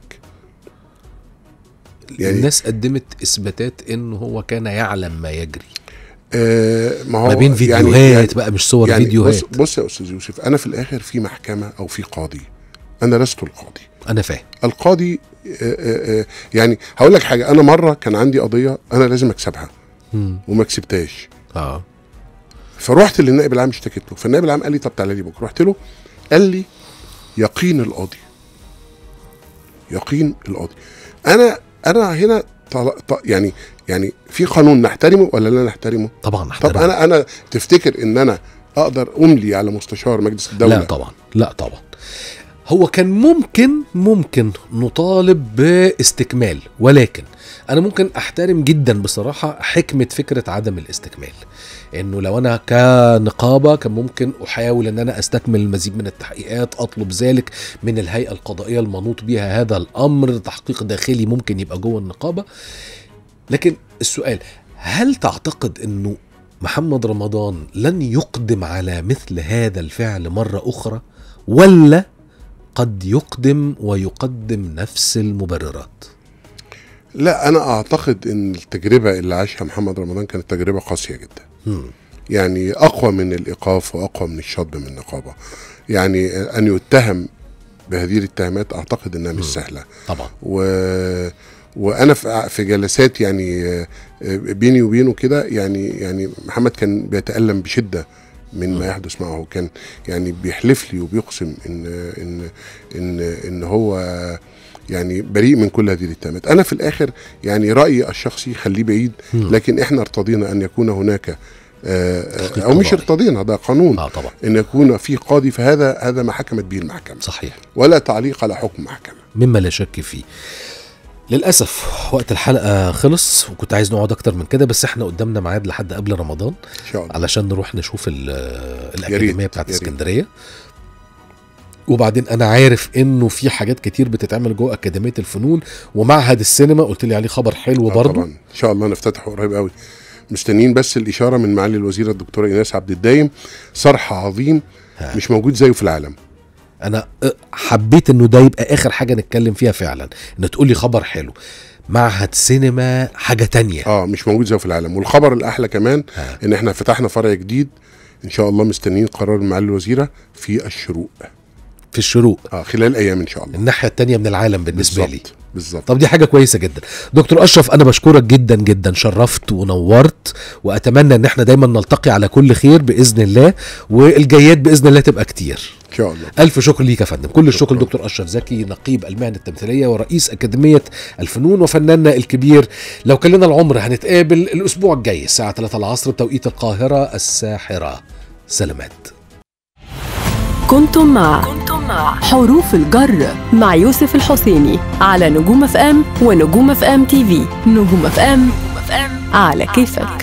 يعني
الناس قدمت اثباتات انه هو كان يعلم ما يجري
آه ما هو
ما بين فيديوهات
يعني يعني
بقى مش صور
يعني
فيديوهات
بص, بص يا استاذ يوسف انا في الاخر في محكمه او في قاضي انا لست القاضي
انا فاهم
القاضي آه آه آه يعني هقول لك حاجه انا مره كان عندي قضيه انا لازم اكسبها
مم.
وما كسبتهاش
اه
فروحت للنائب العام اشتكيت له فالنائب العام قال لي طب تعالى لي بكره رحت له قال لي يقين القاضي يقين القاضي انا انا هنا طل... ط... يعني يعني في قانون نحترمه ولا لا نحترمه
طبعا
طب
احترم
انا انا تفتكر ان انا اقدر املي على مستشار مجلس الدوله
لا طبعا لا طبعا هو كان ممكن ممكن نطالب باستكمال ولكن انا ممكن احترم جدا بصراحه حكمه فكره عدم الاستكمال انه لو انا كنقابه كان ممكن احاول ان انا استكمل المزيد من التحقيقات اطلب ذلك من الهيئه القضائيه المنوط بها هذا الامر تحقيق داخلي ممكن يبقى جوه النقابه لكن السؤال هل تعتقد انه محمد رمضان لن يقدم على مثل هذا الفعل مرة أخرى ولا قد يقدم ويقدم نفس المبررات
لا انا اعتقد ان التجربه اللي عاشها محمد رمضان كانت تجربه قاسيه جدا
مم.
يعني اقوى من الايقاف واقوى من الشطب من النقابه يعني ان يتهم بهذه الاتهامات اعتقد انها مش سهله
طبعا
و وانا في في جلسات يعني آه، آه، بيني وبينه كده يعني يعني محمد كان بيتالم بشده من ما يحدث معه كان يعني بيحلف لي وبيقسم ان ان ان ان هو يعني بريء من كل هذه الاتهامات انا في الاخر يعني رايي الشخصي خليه بعيد
مم.
لكن احنا ارتضينا ان يكون هناك آه،
تحقيق
او مش
قضائي.
ارتضينا ده قانون
اه طبعا
ان يكون في قاضي فهذا هذا ما حكمت به المحكمه
صحيح
ولا تعليق على حكم محكمه
مما لا شك فيه للاسف وقت الحلقه خلص وكنت عايز نقعد اكتر من كده بس احنا قدامنا ميعاد لحد قبل رمضان
ان شاء الله
علشان نروح نشوف ال- الاكاديميه بتاعت
يا ريت.
اسكندريه وبعدين انا عارف انه في حاجات كتير بتتعمل جوه اكاديميه الفنون ومعهد السينما قلت لي عليه خبر حلو
آه
برضه
طبعا ان شاء الله نفتتحه قريب قوي مستنيين بس الاشاره من معالي الوزيره الدكتوره ايناس عبد الدايم صرح عظيم
ها.
مش موجود زيه في العالم
انا أه، حبيت انه ده يبقى اخر حاجه نتكلم فيها فعلا ان تقول لي خبر حلو معهد سينما حاجه تانية
اه مش موجود زيه في العالم والخبر الاحلى كمان
ها.
ان احنا فتحنا فرع جديد ان شاء الله مستنيين قرار من معالي الوزيره في الشروق
في الشروق
اه خلال ايام ان شاء الله
الناحيه التانية من العالم بالنسبه لي
بالظبط بالظبط
طب دي حاجه كويسه جدا دكتور اشرف انا بشكرك جدا جدا شرفت ونورت واتمنى ان احنا دايما نلتقي على كل خير باذن الله والجايات باذن الله تبقى كتير
ان شاء الله
الف شكر ليك يا فندم كل الشكر
شكراً.
لدكتور اشرف زكي نقيب المهنه التمثيليه ورئيس اكاديميه الفنون وفناننا الكبير لو كان لنا العمر هنتقابل الاسبوع الجاي الساعه 3 العصر بتوقيت القاهره الساحره سلامات
كنتم مع كنتم مع حروف الجر مع يوسف الحسيني على نجوم اف ام ونجوم اف ام تي في نجوم اف ام على كيفك